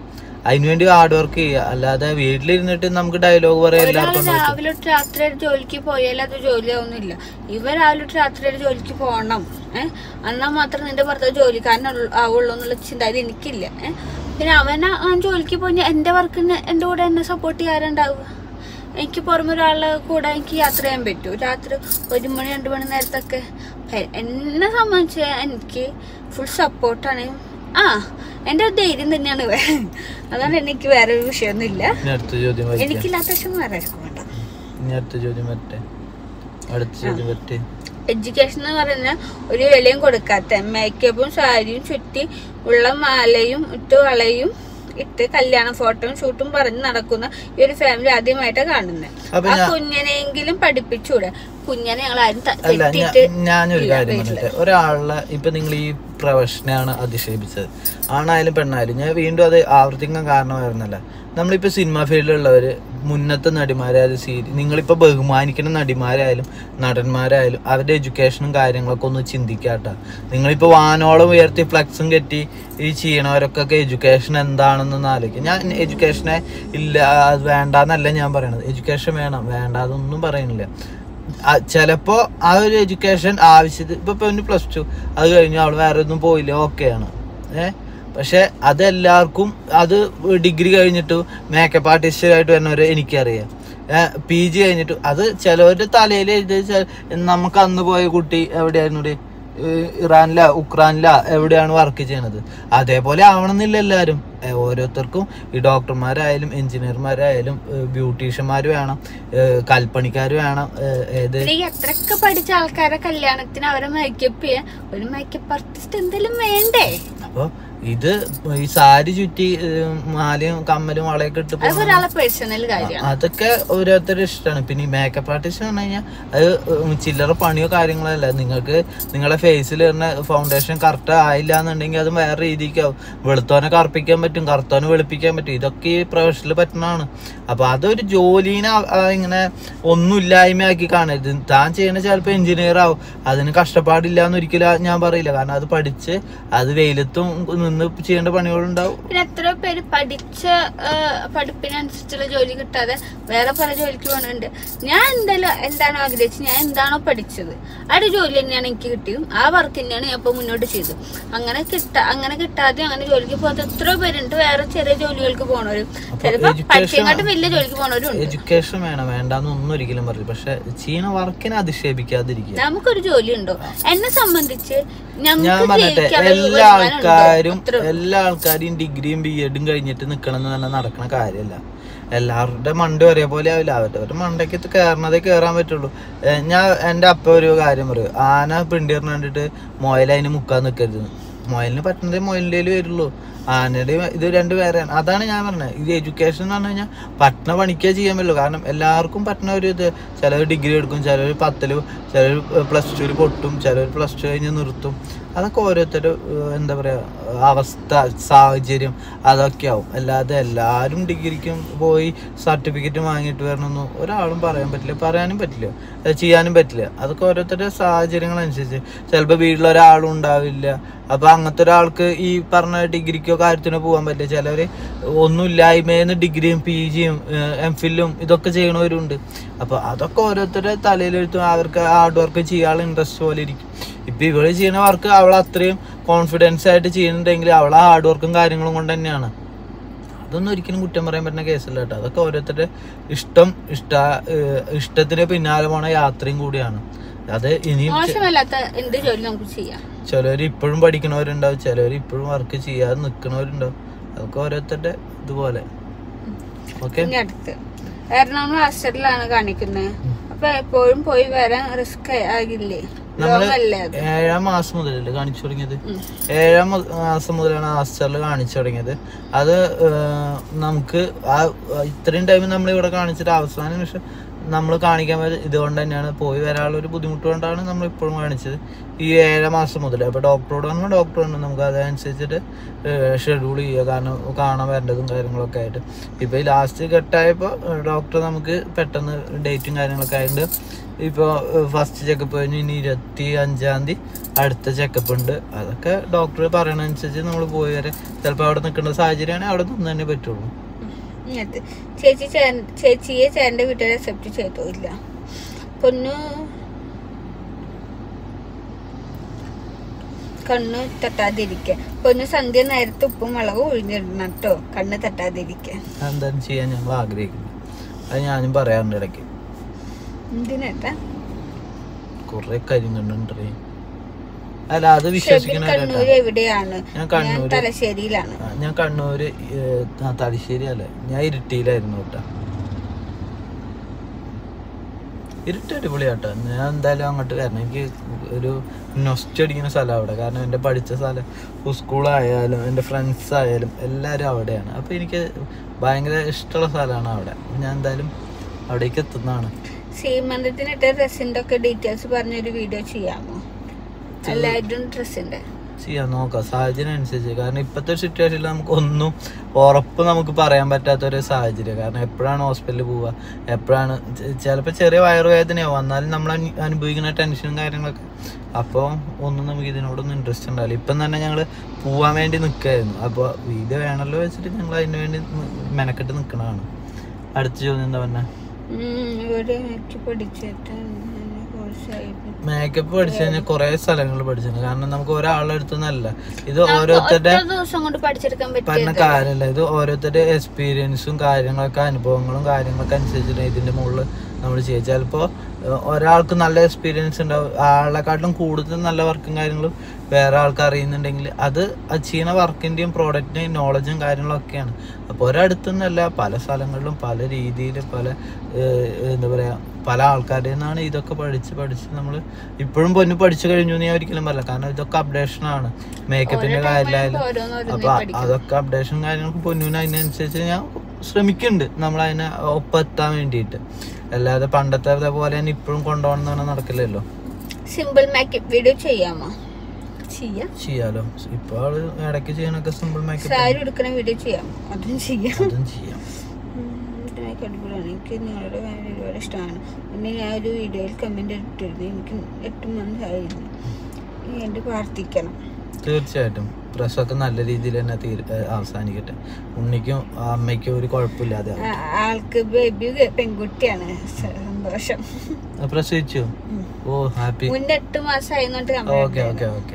അതിനുവേണ്ടി ഹാർഡ് വർക്ക് ചെയ്യുക അല്ലാതെ വീട്ടിലിരുന്നിട്ട് നമുക്ക് ഡയലോഗ് പറയാൻ ഒരാൾ എല്ലാവർക്കും പറ്റും. രാവിലെ തൊട്ട് രാത്രി വരെ ജോലിക്ക് പോയാൽ അത് ജോലിയാവുന്നില്ല ഇവ രാവിലെ തൊട്ട് രാത്രി വരെ ജോലിക്ക് പോകണം ഏഹ് എന്നാൽ മാത്രം നിന്റെ ഭർത്താവ് ജോലിക്കാരൻ ആവുള്ളൂ എന്നുള്ള ചിന്ത അത് എനിക്കില്ല ഏഹ് പിന്നെ അവൻ അവൻ ജോലിക്ക് പോയി എന്റെ വർക്കിന് എന്റെ കൂടെ എന്നെ സപ്പോർട്ട് ചെയ്യാറുണ്ടാവുക എനിക്ക് പുറമെ ഒരാളുടെ കൂടെ എനിക്ക് യാത്ര ചെയ്യാൻ പറ്റൂ രാത്രി ഒരു മണി രണ്ട് മണി നേരത്തൊക്കെ എ- എന്നെ സംബന്ധിച്ച് എനിക്ക് ഫുൾ സപ്പോർട്ടാണ് ആ എൻ്റെ ഒരു ധൈര്യം തന്നെയാണ് ഇവൻ. അതാണ് എനിക്ക് വേറെ ഒരു വിഷയമൊന്നുമില്ല ഇനി അടുത്ത ചോദ്യം വായിക്കാം എനിക്കില്ലാത്ത വിഷയം വേറെ ആർക്കും വേണ്ട ഇനി അടുത്ത ചോദ്യം വരട്ടെ അടുത്ത ചോദ്യം വരട്ടെ എഡ്യൂക്കേഷൻ എന്ന് പറയുന്ന ഒരു വിലയും കൊടുക്കാത്ത മേക്കപ്പും സാരിയും ചുറ്റി ഉള്ള മാലയും ഇട്ട് വളയും ഇട്ട് കല്യാണ ഫോട്ടോയും ഷൂട്ടും പറഞ്ഞ് നടക്കുന്ന ഈ ഒരു ഫാമിലി ആദ്യമായിട്ടാണ് കാണുന്നത് അപ്പൊ ആ ഞാൻ- കുഞ്ഞനെങ്കിലും പഠിപ്പിച്ചൂടെ കുഞ്ഞനെ ഞങ്ങൾ ആരും ത- അല്ല ഞാ- തെറ്റിയിട്ട് ഞാനൊരു ഇല്ല കാര്യം വീട്ടില്. പറഞ്ഞിട്ട് ഒരാളെ ഇപ്പൊ നിങ്ങൾ ഈ പ്രൊഫഷനെയാണ് അധിക്ഷേപിച്ചത് ആണായാലും പെണ്ണായാലും ഞാൻ വീണ്ടും അത് ആവർത്തിക്കാൻ കാരണമായിരുന്നല്ല നമ്മളിപ്പോ സിനിമ ഫീൽഡിലുള്ളവര് മുന്നത്തെ നടിമാരായാലും സീരി നിങ്ങളിപ്പോ ബഹുമാനിക്കുന്ന നടിമാരായാലും നടന്മാരായാലും അവരുടെ എഡ്യൂക്കേഷനും കാര്യങ്ങളൊക്കെ ഒന്ന് ചിന്തിക്കാട്ട നിങ്ങളിപ്പോ വാനോളം ഉയർത്തി ഫ്ലക്സും കെട്ടി ഈ ചെയ്യണവരൊക്കെ എഡ്യൂക്കേഷൻ എന്താണെന്നൊന്ന് ആലോചിക്കുക ഞാൻ എഡ്യൂക്കേഷനെ ഇല്ല അത് വേണ്ടാന്നല്ല ഞാൻ പറയണത് എഡ്യൂക്കേഷൻ വേണം വേണ്ടാതൊന്നും പറയുന്നില്ല ആ, ചിലപ്പോ ആ ഒരു എഡ്യൂക്കേഷൻ ആവശ്യത്തിന് ഇപ്പൊ പെണ്ണ് പ്ലസ് ടു അത് കഴിഞ്ഞു അവൾ വേറെ ഒന്നും പോയില്ല ഓക്കെയാണ് ഏഹ് പക്ഷെ അതെല്ലാവർക്കും അത് ഡിഗ്രി കഴിഞ്ഞിട്ട് മേക്കപ്പ് ആർട്ടിസ്റ്റായിട്ട് വരുന്നവരെ എനിക്കറിയാം പി ജി കഴിഞ്ഞിട്ട് അത് ചിലവരുടെ തലയിൽ എഴുതി വെച്ചാൽ നമുക്ക് അന്ന് പോയ കുട്ടി എവിടെയായിരുന്നു ഇവിടെ? ഏഹ് ഇറാനില ഉക്രാനില എവിടെയാണ് വർക്ക് ചെയ്യണത് അതേപോലെ ആവണമെന്നില്ല എല്ലാവരും ഏഹ് ഓരോരുത്തർക്കും ഈ ഡോക്ടർമാരായാലും എഞ്ചിനീയർമാരായാലും ബ്യൂട്ടീഷ്യന്മാർ വേണം ഏഹ് കൽപ്പണിക്കാർ വേണം ഏഹ് ഏത് പിന്നെ ഈ എത്രയൊക്കെ പഠിച്ച ആൾക്കാരെ കല്യാണത്തിന് അവരെ മേക്കപ്പ് ചെയ്യാൻ ഒരു മേക്കപ്പ് ആർട്ടിസ്റ്റ് എന്തെങ്കിലും വേണ്ടേ അപ്പോൾ ഇത് ഈ സാരി ചുറ്റി ഏഹ് മാലയും കമ്മലും വളയൊക്കെ ഇട്ട് അത് പോകുന്നത് ഒരാളെ പേഴ്സണൽ കാര്യമാണ് അതൊക്കെ ഓരോരുത്തരുടെ ഇഷ്ടമാണ് പിന്നെ ഈ മേക്കപ്പ് ആർട്ടിസ്റ്റ് പറഞ്ഞു കഴിഞ്ഞാൽ അത് ഉം ചില്ലറ പണിയോ കാര്യങ്ങളോ അല്ല നിങ്ങൾക്ക് നിങ്ങളുടെ ഫേസിൽ വരുന്ന ഫൗണ്ടേഷൻ കറക്റ്റ് ആയില്ല എന്നുണ്ടെങ്കിൽ അത് വേറെ രീതിക്കാവും വെളുത്തോനെ കറുപ്പിക്കാൻ പറ്റും കറുത്തോനെ വെളുപ്പിക്കാൻ പറ്റും ഇതൊക്കെ ഈ പ്രൊഫഷനിൽ പറ്റുന്നതാണ് അപ്പൊ അതൊരു ജോലീനെ ആ- ആ ഇങ്ങനെ ഒന്നുമില്ലായ്മയാക്കി കാണരുത് താൻ ചെയ്യണ ചിലപ്പോൾ എഞ്ചിനീയർ ആവും അതിന് കഷ്ടപ്പാടില്ല എന്ന് ഒരിക്കലും ഞാൻ പറയില്ല കാരണം അത് പഠിച്ച് അത് വെയിലത്തും നിന്ന് ചെയ്യേണ്ട പണികളുണ്ടാവും പിന്നെ എത്ര പേര് പഠിച്ച ആ, പഠിപ്പിനനുസരിച്ചുള്ള ജോലി കിട്ടാതെ വേറെ പല ജോലിക്ക് പോകുന്നുണ്ട് ഞാൻ എന്തായാലും എന്താണോ ആഗ്രഹിച്ചത് ഞാൻ എന്താണോ പഠിച്ചത് ആ ഒരു ജോലി തന്നെയാണ് എനിക്ക് കിട്ടിയതും ആ വർക്ക് തന്നെയാണ് ഞാൻ ഇപ്പൊ മുന്നോട്ട് ചെയ്തത് അങ്ങനെ കിട്ടാ അങ്ങനെ കിട്ടാതെ അങ്ങനെ ജോലിക്ക് പോകാത്ത എത്രയോ പേരുണ്ട് വേറെ ചെറിയ ജോലികൾക്ക് പോണവരും അപ്പൊ ചിലപ്പോ education- പഠിച്ചെങ്ങാട്ടും വലിയ ജോലിക്ക് പോണവരും ഉണ്ട് എഡ്യൂക്കേഷൻ വേണം വേണ്ടാന്ന് ഒന്നും ഒരിക്കലും പറയില്ല പക്ഷെ ചെയ്യണ വർക്കിനെ അധിക്ഷേപിക്കാതിരിക്കുക നമുക്കൊരു ജോലി ഉണ്ടോ എന്നെ സംബന്ധിച്ച് ഞാൻ ഞങ്ങൾക്ക് പറഞ്ഞിട്ട് ജീവിക്കാനുള്ള ഒരു എല്ലാ വരുമാനം ഉണ്ടോ? ആൾക്കാരും അത്രേ ഉള്ളൂ. എല്ലാ ആൾക്കാരും ഡിഗ്രിയും ബി എഡും കഴിഞ്ഞിട്ട് നിക്കണം എന്ന് തന്നെ നടക്കണ കാര്യമല്ല എല്ലാവരുടെ മണ്ട ഒരേപോലെ ആവില്ല അവരുടെ മണ്ടയ്ക്ക് കയറണതേ കയറാൻ പറ്റുള്ളൂ ഏ, ഞാൻ എൻ്റെ അപ്പ ഒരു കാര്യം പറയും ആന പിണ്ടിറിന് കണ്ടിട്ട് മുയൽ അതിന് മുക്കാൻ നിൽക്കരുത് മുയലിന് പറ്റുന്നതേ മുയലിൻ്റെ വരുള്ളൂ ആനയുടെ ഇത് രണ്ട് പേരെയാണ് അതാണ് ഞാൻ പറഞ്ഞത് ഇത് എഡ്യൂക്കേഷൻ എന്ന് പറഞ്ഞു കഴിഞ്ഞാൽ പറ്റണ പണിക്കേ ചെയ്യാൻ പറ്റുള്ളൂ കാരണം എല്ലാവർക്കും പറ്റുന്ന ഒരു ഇത് ചിലർ ഡിഗ്രി എടുക്കും ചിലർ പത്തിൽ ചിലർ പ്ലസ് ടുവിൽ പൊട്ടും ചിലർ പ്ലസ് ടു കഴിഞ്ഞ് നിർത്തും അതൊക്കെ ഓരോരുത്തരുടെ ഏഹ്, എന്താ പറയുക അവസ്ഥ സാഹചര്യം അതൊക്കെ ആവും അല്ലാതെ എല്ലാവരും ഡിഗ്രിക്കും പോയി സർട്ടിഫിക്കറ്റ് വാങ്ങിയിട്ട് വരണമെന്ന് ഒരാളും പറയാൻ പറ്റില്ല പറയാനും പറ്റില്ല അത് ചെയ്യാനും പറ്റില്ല അതൊക്കെ ഓരോരുത്തരുടെ സാഹചര്യങ്ങൾ അനുസരിച്ച് ചിലപ്പോൾ വീട്ടിൽ ഒരാളും ഉണ്ടാവില്ല അപ്പൊ അങ്ങനത്തെ ഒരാൾക്ക് ഈ പറഞ്ഞ ഡിഗ്രിക്കോ കാര്യത്തിനോ പോകാൻ പറ്റില്ല ചിലവര് ഒന്നുമില്ലായ്മയെന്ന് ഡിഗ്രിയും പി ജിയും എം ഫില്ലും ഇതൊക്കെ ചെയ്യണവരുണ്ട് അപ്പൊ അതൊക്കെ ഓരോരുത്തരുടെ തലയിലെഴുത്തും അവർക്ക് ഹാർഡ് വർക്ക് ചെയ്യാനുള്ള ഇൻട്രസ്റ്റ് പോലെ ഇരിക്കും ഇപ്പൊ ഇവള് ചെയ്യുന്ന വർക്ക് അവൾ അത്രയും കോൺഫിഡൻസ് ആയിട്ട് ചെയ്യുന്നുണ്ടെങ്കിൽ അവളെ ഹാർഡ് വർക്കും കാര്യങ്ങളും കൊണ്ട് തന്നെയാണ് അതൊന്നും ഒരിക്കലും കുറ്റം പറയാൻ പറ്റുന്ന കേസല്ല കേട്ടോ അതൊക്കെ ഓരോരുത്തരുടെ ഇഷ്ടം ഇഷ്ട ഏഹ് ഇഷ്ടത്തിന് പിന്നാലെ പോണ യാത്രയും കൂടിയാണ് അത് ഇനിയും മോശമല്ലാത്ത എന്ത് ജോലി നമുക്ക് ചെയ്യാം ചിലവർ ഇപ്പോഴും പഠിക്കണവരുണ്ടാവും ചിലവർ ഇപ്പോഴും വർക്ക് ചെയ്യാതെ നിൽക്കണവരുണ്ടാവും അതൊക്കെ ഓരോരുത്തരുടെ ഇതുപോലെ ഓക്കെ ഇനി അടുത്ത് എറണാകുളം ഹോസ്റ്റലിലാണ് കാണിക്കുന്നത് അപ്പൊ എപ്പോഴും പോയി വരാൻ റിസ്ക് ആകില്ലേ നമ്മള് ലോങ്ങല്ലേ അത് ഏഴാം മാസം മുതലല്ലേ കാണിച്ചു തുടങ്ങിയത് ഉം. ഏഴാം മു- മാസം മുതലാണ് ആസ്റ്ററിൽ കാണിച്ചു തുടങ്ങിയത് അത് ഏഹ്, നമുക്ക് ആ ഇത്രയും ടൈം നമ്മൾ ഇവിടെ കാണിച്ചിട്ട് അവസാന നിമിഷം നമ്മൾ കാണിക്കാൻ പറ്റും ഇതുകൊണ്ട് തന്നെയാണ് പോയി വരാനുള്ള ഒരു ബുദ്ധിമുട്ട് കൊണ്ടാണ് നമ്മൾ ഇപ്പോഴും കാണിച്ചത് ഈ ഏഴര മാസം മുതൽ അപ്പോൾ ഡോക്ടറോട് പറഞ്ഞാൽ ഡോക്ടർ ഉണ്ട് നമുക്ക് അതനുസരിച്ചിട്ട് ഷെഡ്യൂൾ ചെയ്യുക കാരണം കാണാൻ വരേണ്ടതും കാര്യങ്ങളൊക്കെ ആയിട്ട് ഇപ്പോൾ ഈ ലാസ്റ്റ് ഘട്ടമായപ്പോൾ ഡോക്ടർ നമുക്ക് പെട്ടെന്ന് ഡേറ്റും കാര്യങ്ങളൊക്കെ ആയിട്ട് ഇപ്പോൾ ഫസ്റ്റ് ചെക്കപ്പ് കഴിഞ്ഞ് ഇനി ഇരുപത്തി അഞ്ചാം തീയതി അടുത്ത ചെക്കപ്പ് ഉണ്ട് അതൊക്കെ ഡോക്ടർ പറയണതനുസരിച്ച് നമ്മൾ പോയി വരെ ചിലപ്പോൾ അവിടെ നിൽക്കേണ്ട സാഹചര്യമാണെങ്കിൽ അവിടെ നിന്ന് തന്നെ പറ്റുള്ളൂ ഇങ്ങനത്തെ ചേച്ചി ചേൻ- ചേച്ചിയെ ചേട്ടന്റെ വീട്ടുകാർ അക്സെപ്റ്റ് ചെയ്തോ ഇല്ല പൊന്നു കണ്ണ് തട്ടാതിരിക്കാൻ പൊന്നു സന്ധ്യ നേരത്തെ ഉപ്പും മുളകും ഒഴിഞ്ഞിടണം കേട്ടോ കണ്ണ് തട്ടാതിരിക്കാൻ എന്തായാലും ചെയ്യാൻ ഞങ്ങൾ ആഗ്രഹിക്കുന്നു അത് ഞാനും പറയാറുണ്ട് ഇടയ്ക്ക് എന്തിനേട്ടാ കുറെ കാര്യം കണ്ടിട്ടുണ്ടേ അല്ല അത് ഷെബിൻ വിശ്വസിക്കണ കണ്ണൂർ എവിടെയാണ് ഞാൻ ഞാൻ കണ്ണൂര് തലശ്ശേരിയിലാണ് ആ, ഞാൻ കണ്ണൂര് ഏഹ്, ആ, തലശ്ശേരി അല്ലേ ഞാൻ ഇരുട്ടിയിലായിരുന്നു കേട്ടാ ഇരുട്ട് അടിപൊളിയാട്ടോ ഞാൻ എന്തായാലും അങ്ങോട്ട് വരണം എനിക്ക് ഒരു നൊസ്റ്റ് അടിക്കുന്ന സ്ഥലം അവിടെ കാരണം എൻ്റെ പഠിച്ച സ്ഥലം സ്കൂളായാലും എൻ്റെ ഫ്രണ്ട്സ് ആയാലും എല്ലാവരും അവിടെയാണ് അപ്പോൾ എനിക്ക് ഭയങ്കര ഇഷ്ടമുള്ള സ്ഥലമാണ് അവിടെ ഞാൻ എന്തായാലും അവിടേക്ക് എത്തുന്നതാണ് സീമന്തത്തിനിട്ട ഡ്രസ്സിന്റെ ഒക്കെ ഡീറ്റെയിൽസ് പറഞ്ഞൊരു വീഡിയോ ചെയ്യാമോ എല്ലാവരും ഡ്രസ്സിന്റെ ചെയ്യാം നോക്കാം സാഹചര്യം അനുസരിച്ച് കാരണം ഇപ്പോഴത്തെ സിറ്റുവേഷനിൽ നമുക്ക് ഒന്നും ഉറപ്പ് നമുക്ക് പറയാൻ പറ്റാത്ത ഒരു സാഹചര്യം കാരണം എപ്പോഴാണ് ഹോസ്പിറ്റലിൽ പോവുക എപ്പോഴാണ് ചിലപ്പോൾ ചെറിയ വയറുവേദനയാവും എന്നാലും നമ്മൾ അനു- അനുഭവിക്കുന്ന ടെൻഷനും കാര്യങ്ങളൊക്കെ അപ്പോൾ ഒന്നും നമുക്ക് ഇതിനോടൊന്നും ഇൻട്രസ്റ്റ് ഉണ്ടാവില്ല ഇപ്പം തന്നെ ഞങ്ങൾ പോവാൻ വേണ്ടി നിൽക്കുകയായിരുന്നു അപ്പോൾ വീഡിയോ വേണമല്ലോ വെച്ചിട്ട് ഞങ്ങൾ അതിന് വേണ്ടി നി- മെനക്കെട്ട് നിൽക്കണതാണ് അടുത്ത ചോദ്യം എന്താ പറഞ്ഞ ഉം, ഇവിടെ എനിക്ക് പഠിച്ചിട്ട് കോഴ്സായിരുന്നു മേക്കപ്പ് പഠിച്ചു കഴിഞ്ഞാൽ കുറേ സ്ഥലങ്ങൾ പഠിച്ചിട്ടുണ്ട് കാരണം നമുക്ക് ഒരാളുടെ അടുത്തൊന്നല്ല ഇത് ഓരോരുത്തരുടെ ഒറ്റ ദിവസം കൊണ്ട് പഠിച്ചെടുക്കാൻ പറഞ്ഞ പറ്റിയത് കാര്യമല്ല ഇത് ഓരോരുത്തരുടെ എക്സ്പീരിയൻസും കാര്യങ്ങളൊക്കെ അനുഭവങ്ങളും കാര്യങ്ങളൊക്കെ അനുസരിച്ചിട്ട് ഇതിന്റെ മുകളിൽ നമ്മൾ ചെയ്യുക ചിലപ്പോൾ ഒരാൾക്ക് നല്ല എക്സ്പീരിയൻസ് ഉണ്ടാവും ആളെക്കാട്ടിലും കൂടുതൽ നല്ല വർക്കും കാര്യങ്ങളും വേറെ ആൾക്ക് അറിയുന്നുണ്ടെങ്കിൽ അത് ആ ചെയ്യുന്ന വർക്കിൻ്റെയും പ്രോഡക്റ്റിൻ്റെയും നോളജും കാര്യങ്ങളൊക്കെയാണ് അപ്പോൾ ഒരിടത്തുനിന്നല്ല പല സ്ഥലങ്ങളിലും പല രീതിയിൽ പല ഏഹ്, എന്താ പറയുക പല ആൾക്കാരിൽ നിന്നാണ് ഇതൊക്കെ പഠിച്ച് പഠിച്ച് നമ്മൾ ഇപ്പോഴും പൊന്നു പഠിച്ചു കഴിഞ്ഞു എന്ന് ഞാൻ ഒരിക്കലും പറയില്ല കാരണം ഇതൊക്കെ അപ്ഡേഷനാണ് മേക്കപ്പിൻ്റെ കാര്യമായാലും ഓരോന്നോരോന്നേ അപ്പൊ പഠിക്കും അതൊക്കെ അപ്ഡേഷൻ കാര്യങ്ങൾക്ക് പൊന്നുവിന് അതിനനുസരിച്ച് ഞാൻ ശ്രമിക്കുന്നുണ്ട് നമ്മൾ അതിനെ ഒപ്പെത്താൻ വേണ്ടിയിട്ട് അല്ലാതെ പണ്ടത്തെ പോലെ തന്നെ ഇപ്പോഴും കൊണ്ടുപോകണം എന്ന് പറഞ്ഞാൽ നടക്കില്ലല്ലോ സിമ്പിൾ മേക്കപ്പ് വീഡിയോ ചെയ്യാമോ ചെയ്യാം ചെയ്യാലോ ഇപ്പൊ ആള് ഇടയ്ക്ക് ചെയ്യണൊക്കെ സിമ്പിൾ മേക്കപ്പ് സാരി എടുക്കുന്ന വീഡിയോ ചെയ്യാം അതും ചെയ്യാം അതും ചെയ്യാം ഉം, ഇത് മേക്കപ്പ് അടിപൊളിയാണ് എനിക്ക് നിങ്ങളുടെ വീഡിയോ ഒരുപാട് ഇഷ്ടമാണ് പിന്നെ ഞാൻ ഒരു വീഡിയോയിൽ കമന്റ് ഇട്ടിരുന്നു എനിക്ക് എട്ട് മന്തായിരുന്നു എൻ്റെ പ്രാർത്ഥിക്കണം തീർച്ചയായിട്ടും പ്രസവമൊക്കെ നല്ല രീതിയിൽ തന്നെ തീർ- ഏഹ് അവസാനിക്കട്ടെ ഉണ്ണിക്കും അമ്മയ്ക്കും ഒരു കുഴപ്പമില്ലാതെ ആ, ആൾക്ക് ബേബി പെൺകുട്ടിയാണ് സ- സന്തോഷം ആ, പ്രസവിച്ചു ഉം. ഓ ഹാപ്പി മുന്നേ എട്ട് മാസം ആയിരുന്നോട്ട് ഓക്കെ ഓക്കെ ഓക്കെ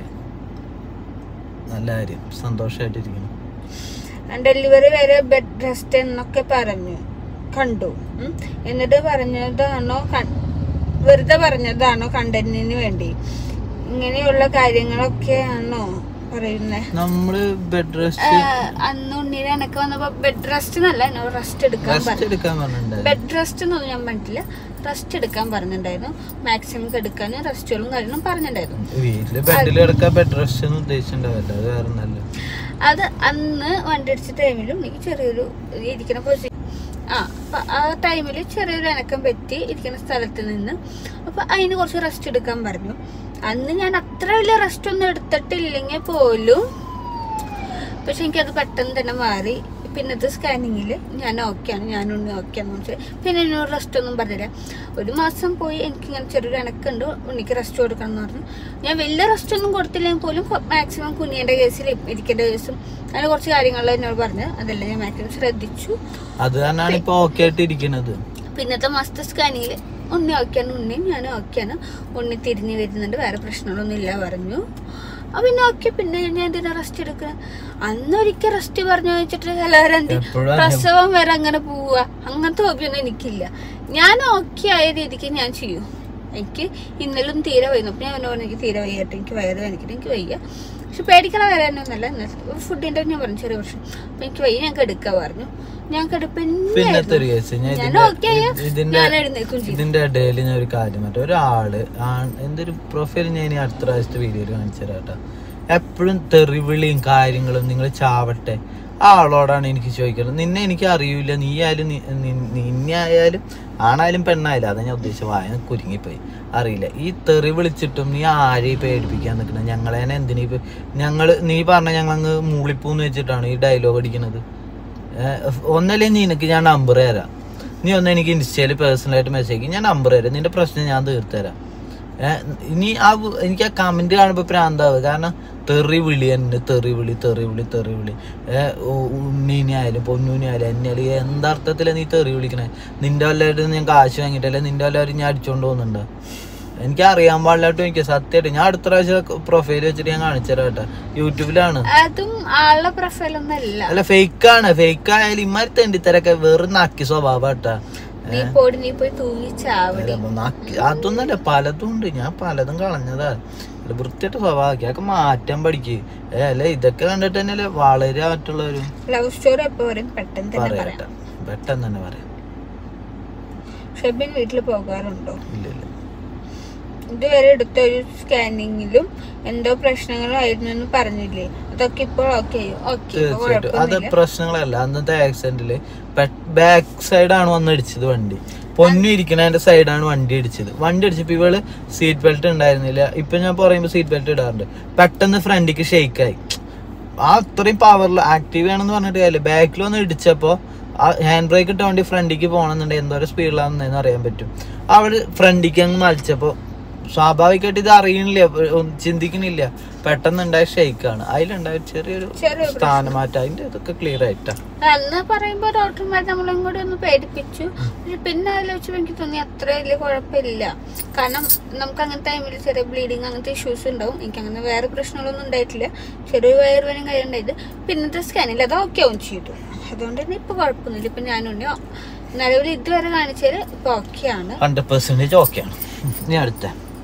നല്ല കാര്യം സന്തോഷമായിട്ടിരിക്കുന്നു ഡെലിവറി വരെ ബെഡ് റെസ്റ്റ് എന്നൊക്കെ പറഞ്ഞു കണ്ടു ഉം. എന്നിട്ട് പറഞ്ഞതാണോ കൺ- വെറുതെ പറഞ്ഞതാണോ കണ്ടന്റിന് വേണ്ടി ഇങ്ങനെയുള്ള കാര്യങ്ങളൊക്കെയാണോ പറയുന്നത് നമ്മള് ബെഡ് റെസ്റ്റ് അന്ന് ഉണ്ണീരെ എനക്ക് വന്നപ്പോ ബെഡ് റെസ്റ്റ് എന്നല്ല എന്നോട് റെസ്റ്റ് എടുക്കാൻ റെസ്റ്റ് പറഞ്ഞു എടുക്കാൻ പറഞ്ഞിട്ടുണ്ടായിരുന്നു ബെഡ് റെസ്റ്റ് എന്നൊന്നും ഞാൻ പറഞ്ഞിട്ടില്ല റെസ്റ്റ് എടുക്കാൻ പറഞ്ഞിട്ടുണ്ടായിരുന്നു മാക്സിമം എടുക്കാനും റെസ്റ്റുകളും കാര്യങ്ങളും പറഞ്ഞിട്ടുണ്ടായിരുന്നു വീട്ടില് ബെഡിൽ കിടക്കാൻ ബെഡ് റെസ്റ്റ് ഒന്നും ഉദ്ദേശിച്ചിട്ടുണ്ടാവില്ല അത് വേറെ ഒന്നല്ല അത് അന്ന് വണ്ടി അടിച്ച ടൈമിലും എനിക്ക് ചെറിയൊരു ഇരിക്കുന്ന പൊസിഷൻ ആ അപ്പൊ ആ ടൈമിൽ ചെറിയൊരു അനക്കം പറ്റി ഇരിക്കുന്ന സ്ഥലത്ത് നിന്ന് അപ്പൊ അതിന് കുറച്ച് റെസ്റ്റ് എടുക്കാൻ പറഞ്ഞു അന്ന് ഞാൻ അത്ര വലിയ റെസ്റ്റ് ഒന്നും എടുത്തിട്ടില്ലെങ്കിൽ പോലും പക്ഷെ എനിക്കത് പെട്ടെന്ന് തന്നെ മാറി പിന്നത്തെ സ്കാനിങ്ങിൽ ഞാൻ ഓക്കെയാണ് ഞാനുണ്ണി ഓക്കെയാന്ന് വെച്ചാൽ പിന്നെ എന്നോട് റെസ്റ്റ് ഒന്നും പറഞ്ഞില്ല ഒരു മാസം പോയി എനിക്കിങ്ങനെ ചെറിയൊരു അനക്കുണ്ട് ഉണ്ണിക്ക് റെസ്റ്റ് കൊടുക്കണം എന്ന് പറഞ്ഞു ഞാൻ വലിയ റെസ്റ്റ് ഒന്നും കൊടുത്തില്ലെങ്കിൽ പോലും മാക്സിമം കുഞ്ഞിൻ്റെ കേസിൽ ഇരിക്കേണ്ട കേസും അങ്ങനെ കുറച്ച് കാര്യങ്ങൾ എന്നോട് പറഞ്ഞു അതെല്ലാം ഞാൻ മാക്സിമം ശ്രദ്ധിച്ചു അത് തന്നെയാണ് ഇപ്പൊ ഓക്കെ ആയിട്ട് ഇരിക്കുന്നത് പിന്നത്തെ മാസത്തെ സ്കാനിങ്ങിൽ ഉണ്ണി ഓക്കെയാണ് ഉണ്ണിയും ഞാനും ഓക്കെയാണ് ഉണ്ണി തിരിഞ്ഞു വരുന്നുണ്ട് വേറെ പ്രശ്നങ്ങളൊന്നും ഇല്ല പറഞ്ഞു അപ്പൊ പിന്നെ ഓക്കെ പിന്നെ ഞാൻ എന്തിനാ റെസ്റ്റ് എടുക്കുക അന്നൊരിക്കൽ റെസ്റ്റ് പറഞ്ഞു വെച്ചിട്ട് എല്ലാവരും എന്ത് എപ്പോഴും പ്രസവം വരെ അങ്ങനെ പോവുക അങ്ങനത്തെ ഹോബിയൊന്നും എനിക്കില്ല ഞാൻ ഓക്കെ ആയ രീതിക്ക് ഞാൻ ചെയ്യും എനിക്ക് ഇന്നലും തീരെ വയ്യുന്നു അപ്പൊ ഞാൻ അവനോട് പറഞ്ഞു, എനിക്ക് തീരെ വയ്യട്ടെ എനിക്ക് വയറ് വേദനിക്കട്ടെ എനിക്ക് വയ്യ പക്ഷെ പേടിക്കണ വരാനൊന്നല്ല ഫുഡിന്റെ ഞാൻ പറഞ്ഞു ചെറിയ പ്രശ്നം അപ്പൊ എനിക്ക് വയ്യ ഞാൻ കെടുക്ക പറഞ്ഞു ഞാൻ പിന്നത്തെ കെടുപ്പ് ഒരു കേസ് ഞാൻ ഞാൻ ഇതിന്റെ ഓക്കെ ആയ ഇതിന്റെ ഞാൻ എഴുന്നേക്കും ചെയ്യും ഇതിന്റെ ഇടയിൽ ഞാൻ ഒരു കാര്യം മറ്റേ ഒരാള് ആൺ എന്തൊരു പ്രൊഫൈൽ ഞാൻ ഇനി അടുത്ത പ്രാവശ്യത്തെ വീഡിയോയിൽ കാണിച്ചു തരാം കേട്ടോ എപ്പോഴും തെറിവിളിയും കാര്യങ്ങളും നിങ്ങൾ ചാവട്ടെ ആ ആളോടാണ് എനിക്ക് ചോദിക്കുന്നത് നിന്നെ എനിക്ക് അറിയില്ല നീ ആയാലും നി- നി- നിന്നെ ആയാലും ആണായാലും പെണ്ണായാലും അതാ ഞാൻ ഉദ്ദേശിച്ച വായന കുരുങ്ങിപ്പോയി അറിയില്ല ഈ തെറി വിളിച്ചിട്ടും നീ ആരെയും പേടിപ്പിക്കാൻ നിൽക്കുന്നത് ഞങ്ങളെ എന്തിനാ ഇപ്പൊ ഞങ്ങള് നീ പറഞ്ഞ ഞങ്ങൾ അങ്ങ് മൂളിപ്പൂന്ന് വെച്ചിട്ടാണ് ഈ ഡയലോഗ് അടിക്കുന്നത് ഏഹ് ഒന്നല്ലേ നിനക്ക് ഞാൻ നമ്പർ തരാം നീ ഒന്ന് എനിക്ക് ഇൻസ്റ്റയിൽ പേഴ്സണലായിട്ട് മെസ്സേജ് ഞാൻ നമ്പർ തരാം നിന്റെ പ്രശ്നം ഞാൻ തീർത്തരാം ഏഹ് ഇനി ആ വ്- എനിക്ക് ആ കമന്റ് കാണുമ്പോ പ്രാന്താവുക കാരണം തെറി വിളി എന്നെ തെറി വിളി തെറി വിളി തെറി വിളി ഏഹ് ഉണ്ണീനെ ആയാലും പൊന്നൂനെ ആയാലും എന്നെ ആയാലും എന്തർത്ഥത്തിലാ നീ തെറി വിളിക്കണേ നിന്റെ വല്ലവരും ഞാൻ കാശ് വാങ്ങിയിട്ടല്ലേ നിന്റെ വല്ലവരും ഞാൻ അടിച്ചോണ്ട് പോകുന്നുണ്ടോ എനിക്ക് അറിയാൻ പാടില്ലാട്ടോ എനിക്ക് സത്യമായിട്ട് ഞാൻ അടുത്ത പ്രാവശ്യം പ്രൊഫൈൽ വെച്ചിട്ട് ഞാൻ കാണിച്ചു തരാം കേട്ടോ യൂട്യൂബിലാണ് അതും ആളുടെ പ്രൊഫൈലൊന്നും അല്ല അല്ല ഫേക്കാണ് ഫേക്ക് ആയാലും ഇമാരി തെണ്ടിത്തരൊക്കെ വെറും നക്കി സ്വഭാവം കേട്ടാ നീ പോടി നീ പോയി തൂങ്ങി ചാവടി അതൊന്നല്ല പലതും ഉണ്ട് ഞാൻ പലതും കളഞ്ഞതാ അല്ല വൃത്തിയായിട്ട് സ്വഭാവമാക്കി അതൊക്കെ മാറ്റാൻ പഠിക്ക് ഏ അല്ല ഇതൊക്കെ കണ്ടിട്ട് തന്നെയല്ലേ വളരെ മറ്റുള്ളവരും ലവ് സ്റ്റോറി എപ്പോ വരും പെട്ടെന്ന് തന്നെ പറയാം പറയട്ടെ പെട്ടെന്ന് തന്നെ പറയാം ഷെബിൻ വീട്ടിൽ പോകാറുണ്ടോ ഇല്ല ഇല്ല ഇതുവരെ എടുത്ത ഒരു സ്കാനിങ്ങിലും എന്തോ പ്രശ്നങ്ങളായിരുന്നു എന്ന് പറഞ്ഞില്ലേ അതൊക്കെ ഇപ്പോൾ ഓക്കെ ഓക്കെ തീർച്ചയായിട്ടും അത് പ്രശ്നങ്ങളല്ല അന്നത്തെ ആക്സിഡന്റില് ബാക്ക് സൈഡാണ് വന്ന് ഇടിച്ചത് വണ്ടി പൊന്നു ഇരിക്കണതിന്റെ സൈഡാണ് വണ്ടി ഇടിച്ചത് വണ്ടി ഇടിച്ചപ്പോ ഇവള് സീറ്റ് ബെൽറ്റ് ഉണ്ടായിരുന്നില്ല ഇപ്പൊ ഞാൻ പറയുമ്പോ സീറ്റ് ബെൽറ്റ് ഇടാറുണ്ട് പെട്ടെന്ന് ഫ്രണ്ടിക്ക് ഷെയ്ക്കായി ആ അത്രയും പവറിൽ ആക്റ്റീവ് ആണെന്ന് പറഞ്ഞിട്ട് കാര്യമില്ല ബാക്കിൽ വന്ന് ഇടിച്ചപ്പോ ആ ഹാൻഡ് ബ്രേക്ക് ഇട്ട വണ്ടി ഫ്രണ്ടിക്ക് പോകണമെന്നുണ്ടെങ്കിൽ എന്തോരം സ്പീഡിലാണെന്ന് അറിയാൻ പറ്റും അവള് ഫ്രണ്ടിക്ക് അങ്ങ് മലിച്ചപ്പോ സ്വാഭാവികമായിട്ട് ഇത് അറിയണില്ല ഒന്നും ചിന്തിക്കണില്ല പെട്ടെന്ന് ഉണ്ടായ ഷെയ്ക്കാണ് അതിലുണ്ടായ ചെറിയൊരു ചെറിയൊരു സ്ഥാനമാറ്റം അതിന്റെ ഇതൊക്കെ ക്ലിയർ ആയിട്ടാ അന്ന് പറയുമ്പോ ഡോക്ടർമാർ നമ്മളും കൂടി ഒന്ന് പേടിപ്പിച്ചു പക്ഷെ പിന്നെ ആലോചിച്ചപ്പോ എനിക്ക് തോന്നി അത്ര വലിയ കുഴപ്പമില്ല കാരണം നമുക്ക് അങ്ങനത്തെ ടൈമിൽ ചെറിയ ബ്ലീഡിങ് അങ്ങനത്തെ ഇഷ്യൂസ് ഉണ്ടാവും എനിക്ക് അങ്ങനെ വേറെ പ്രശ്നങ്ങളൊന്നും ഉണ്ടായിട്ടില്ല ചെറിയ വയറുവേനും കഴിയുണ്ടായത് പിന്നത്തെ സ്കാനിൽ അത് ഓക്കെ ആവും ചെയ്തു അതുകൊണ്ട് തന്നെ ഇപ്പൊ കുഴപ്പമൊന്നുമില്ല ഇപ്പൊ ഞാനുണ്ട് നിലവിൽ ഇതുവരെ കാണിച്ചാല് ഇപ്പൊ ഓക്കെ ആണ് ഹൺഡ്രഡ് പെർസെന്റേജ് ഓക്കെയാണ് ഇനി അടുത്ത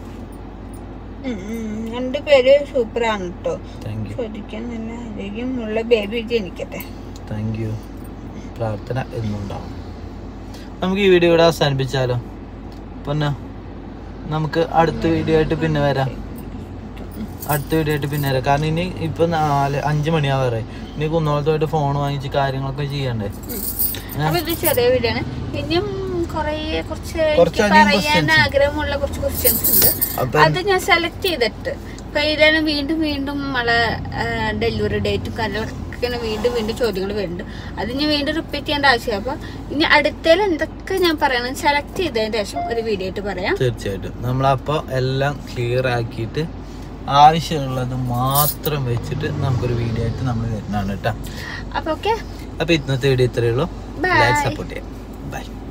ഉം, ഉം. രണ്ട് പേര് സൂപ്പറാണ് കേട്ടോ താങ്ക് യു ചോദിക്കാൻ നല്ല ആരോഗ്യമുള്ള ബേബി ജനിക്കട്ടെ താങ്ക് യു പ്രാർത്ഥന എന്നുണ്ടാവും നമുക്ക് ഈ വീഡിയോ ഇവിടെ അവസാനിപ്പിച്ചാലോ പിന്നെ നമുക്ക് അടുത്ത വീഡിയോ ആയിട്ട് പിന്നെ വരാം അടുത്ത വീഡിയോ ആയിട്ട് പിന്നെ വരാം കാരണം ഇനി ഇപ്പൊ നാല് അഞ്ച് മണിയാവാറേ ഇനി കുന്നോളത്തുമായിട്ട് ഫോൺ വാങ്ങിച്ച് കാര്യങ്ങളൊക്കെ ചെയ്യണ്ടേ അപ്പൊ ഇത് ചെറിയ വീഡിയോ ആണ് ഇനിയും കൊറേ കുറച്ച് എനിക്ക് കുറച്ചധികം പറയാൻ questions. ആഗ്രഹമുള്ള കുറച്ച് ക്വസ്റ്റ്യൻസ് ഉണ്ട് അപ്പൊ അത് ഞാൻ സെലക്ട് ചെയ്തിട്ട് ഇപ്പൊ ഇതിലാണ് വീണ്ടും വീണ്ടും നമ്മളെ ഡെലിവറി ഡേറ്റും കാര്യങ്ങളൊക്കെ ഇങ്ങനെ വീണ്ടും വീണ്ടും ചോദ്യങ്ങൾ വരുന്നുണ്ട് അത് ഞാൻ വീണ്ടും റിപ്പീറ്റ് ചെയ്യേണ്ട ആവശ്യമില്ല അപ്പൊ ഇനി അടുത്തതിൽ എന്തൊക്കെ ഞാൻ പറയണം സെലക്ട് ചെയ്തതിന് ശേഷം ഒരു വീഡിയോ ആയിട്ട് പറയാം തീർച്ചയായിട്ടും നമ്മളപ്പോൾ എല്ലാം ക്ലിയർ ആക്കിയിട്ട് ആവശ്യമുള്ളത് മാത്രം വെച്ചിട്ട് നമുക്കൊരു വീഡിയോ ആയിട്ട് നമ്മൾ വരുന്നതാണ് കേട്ടോ അപ്പൊ ഓക്കെ അപ്പോൾ ഇന്നത്തെ വീഡിയോ ഇത്രയേ ഉള്ളൂ Bye. സപ്പോർട്ട് ചെയ്യാം ബൈ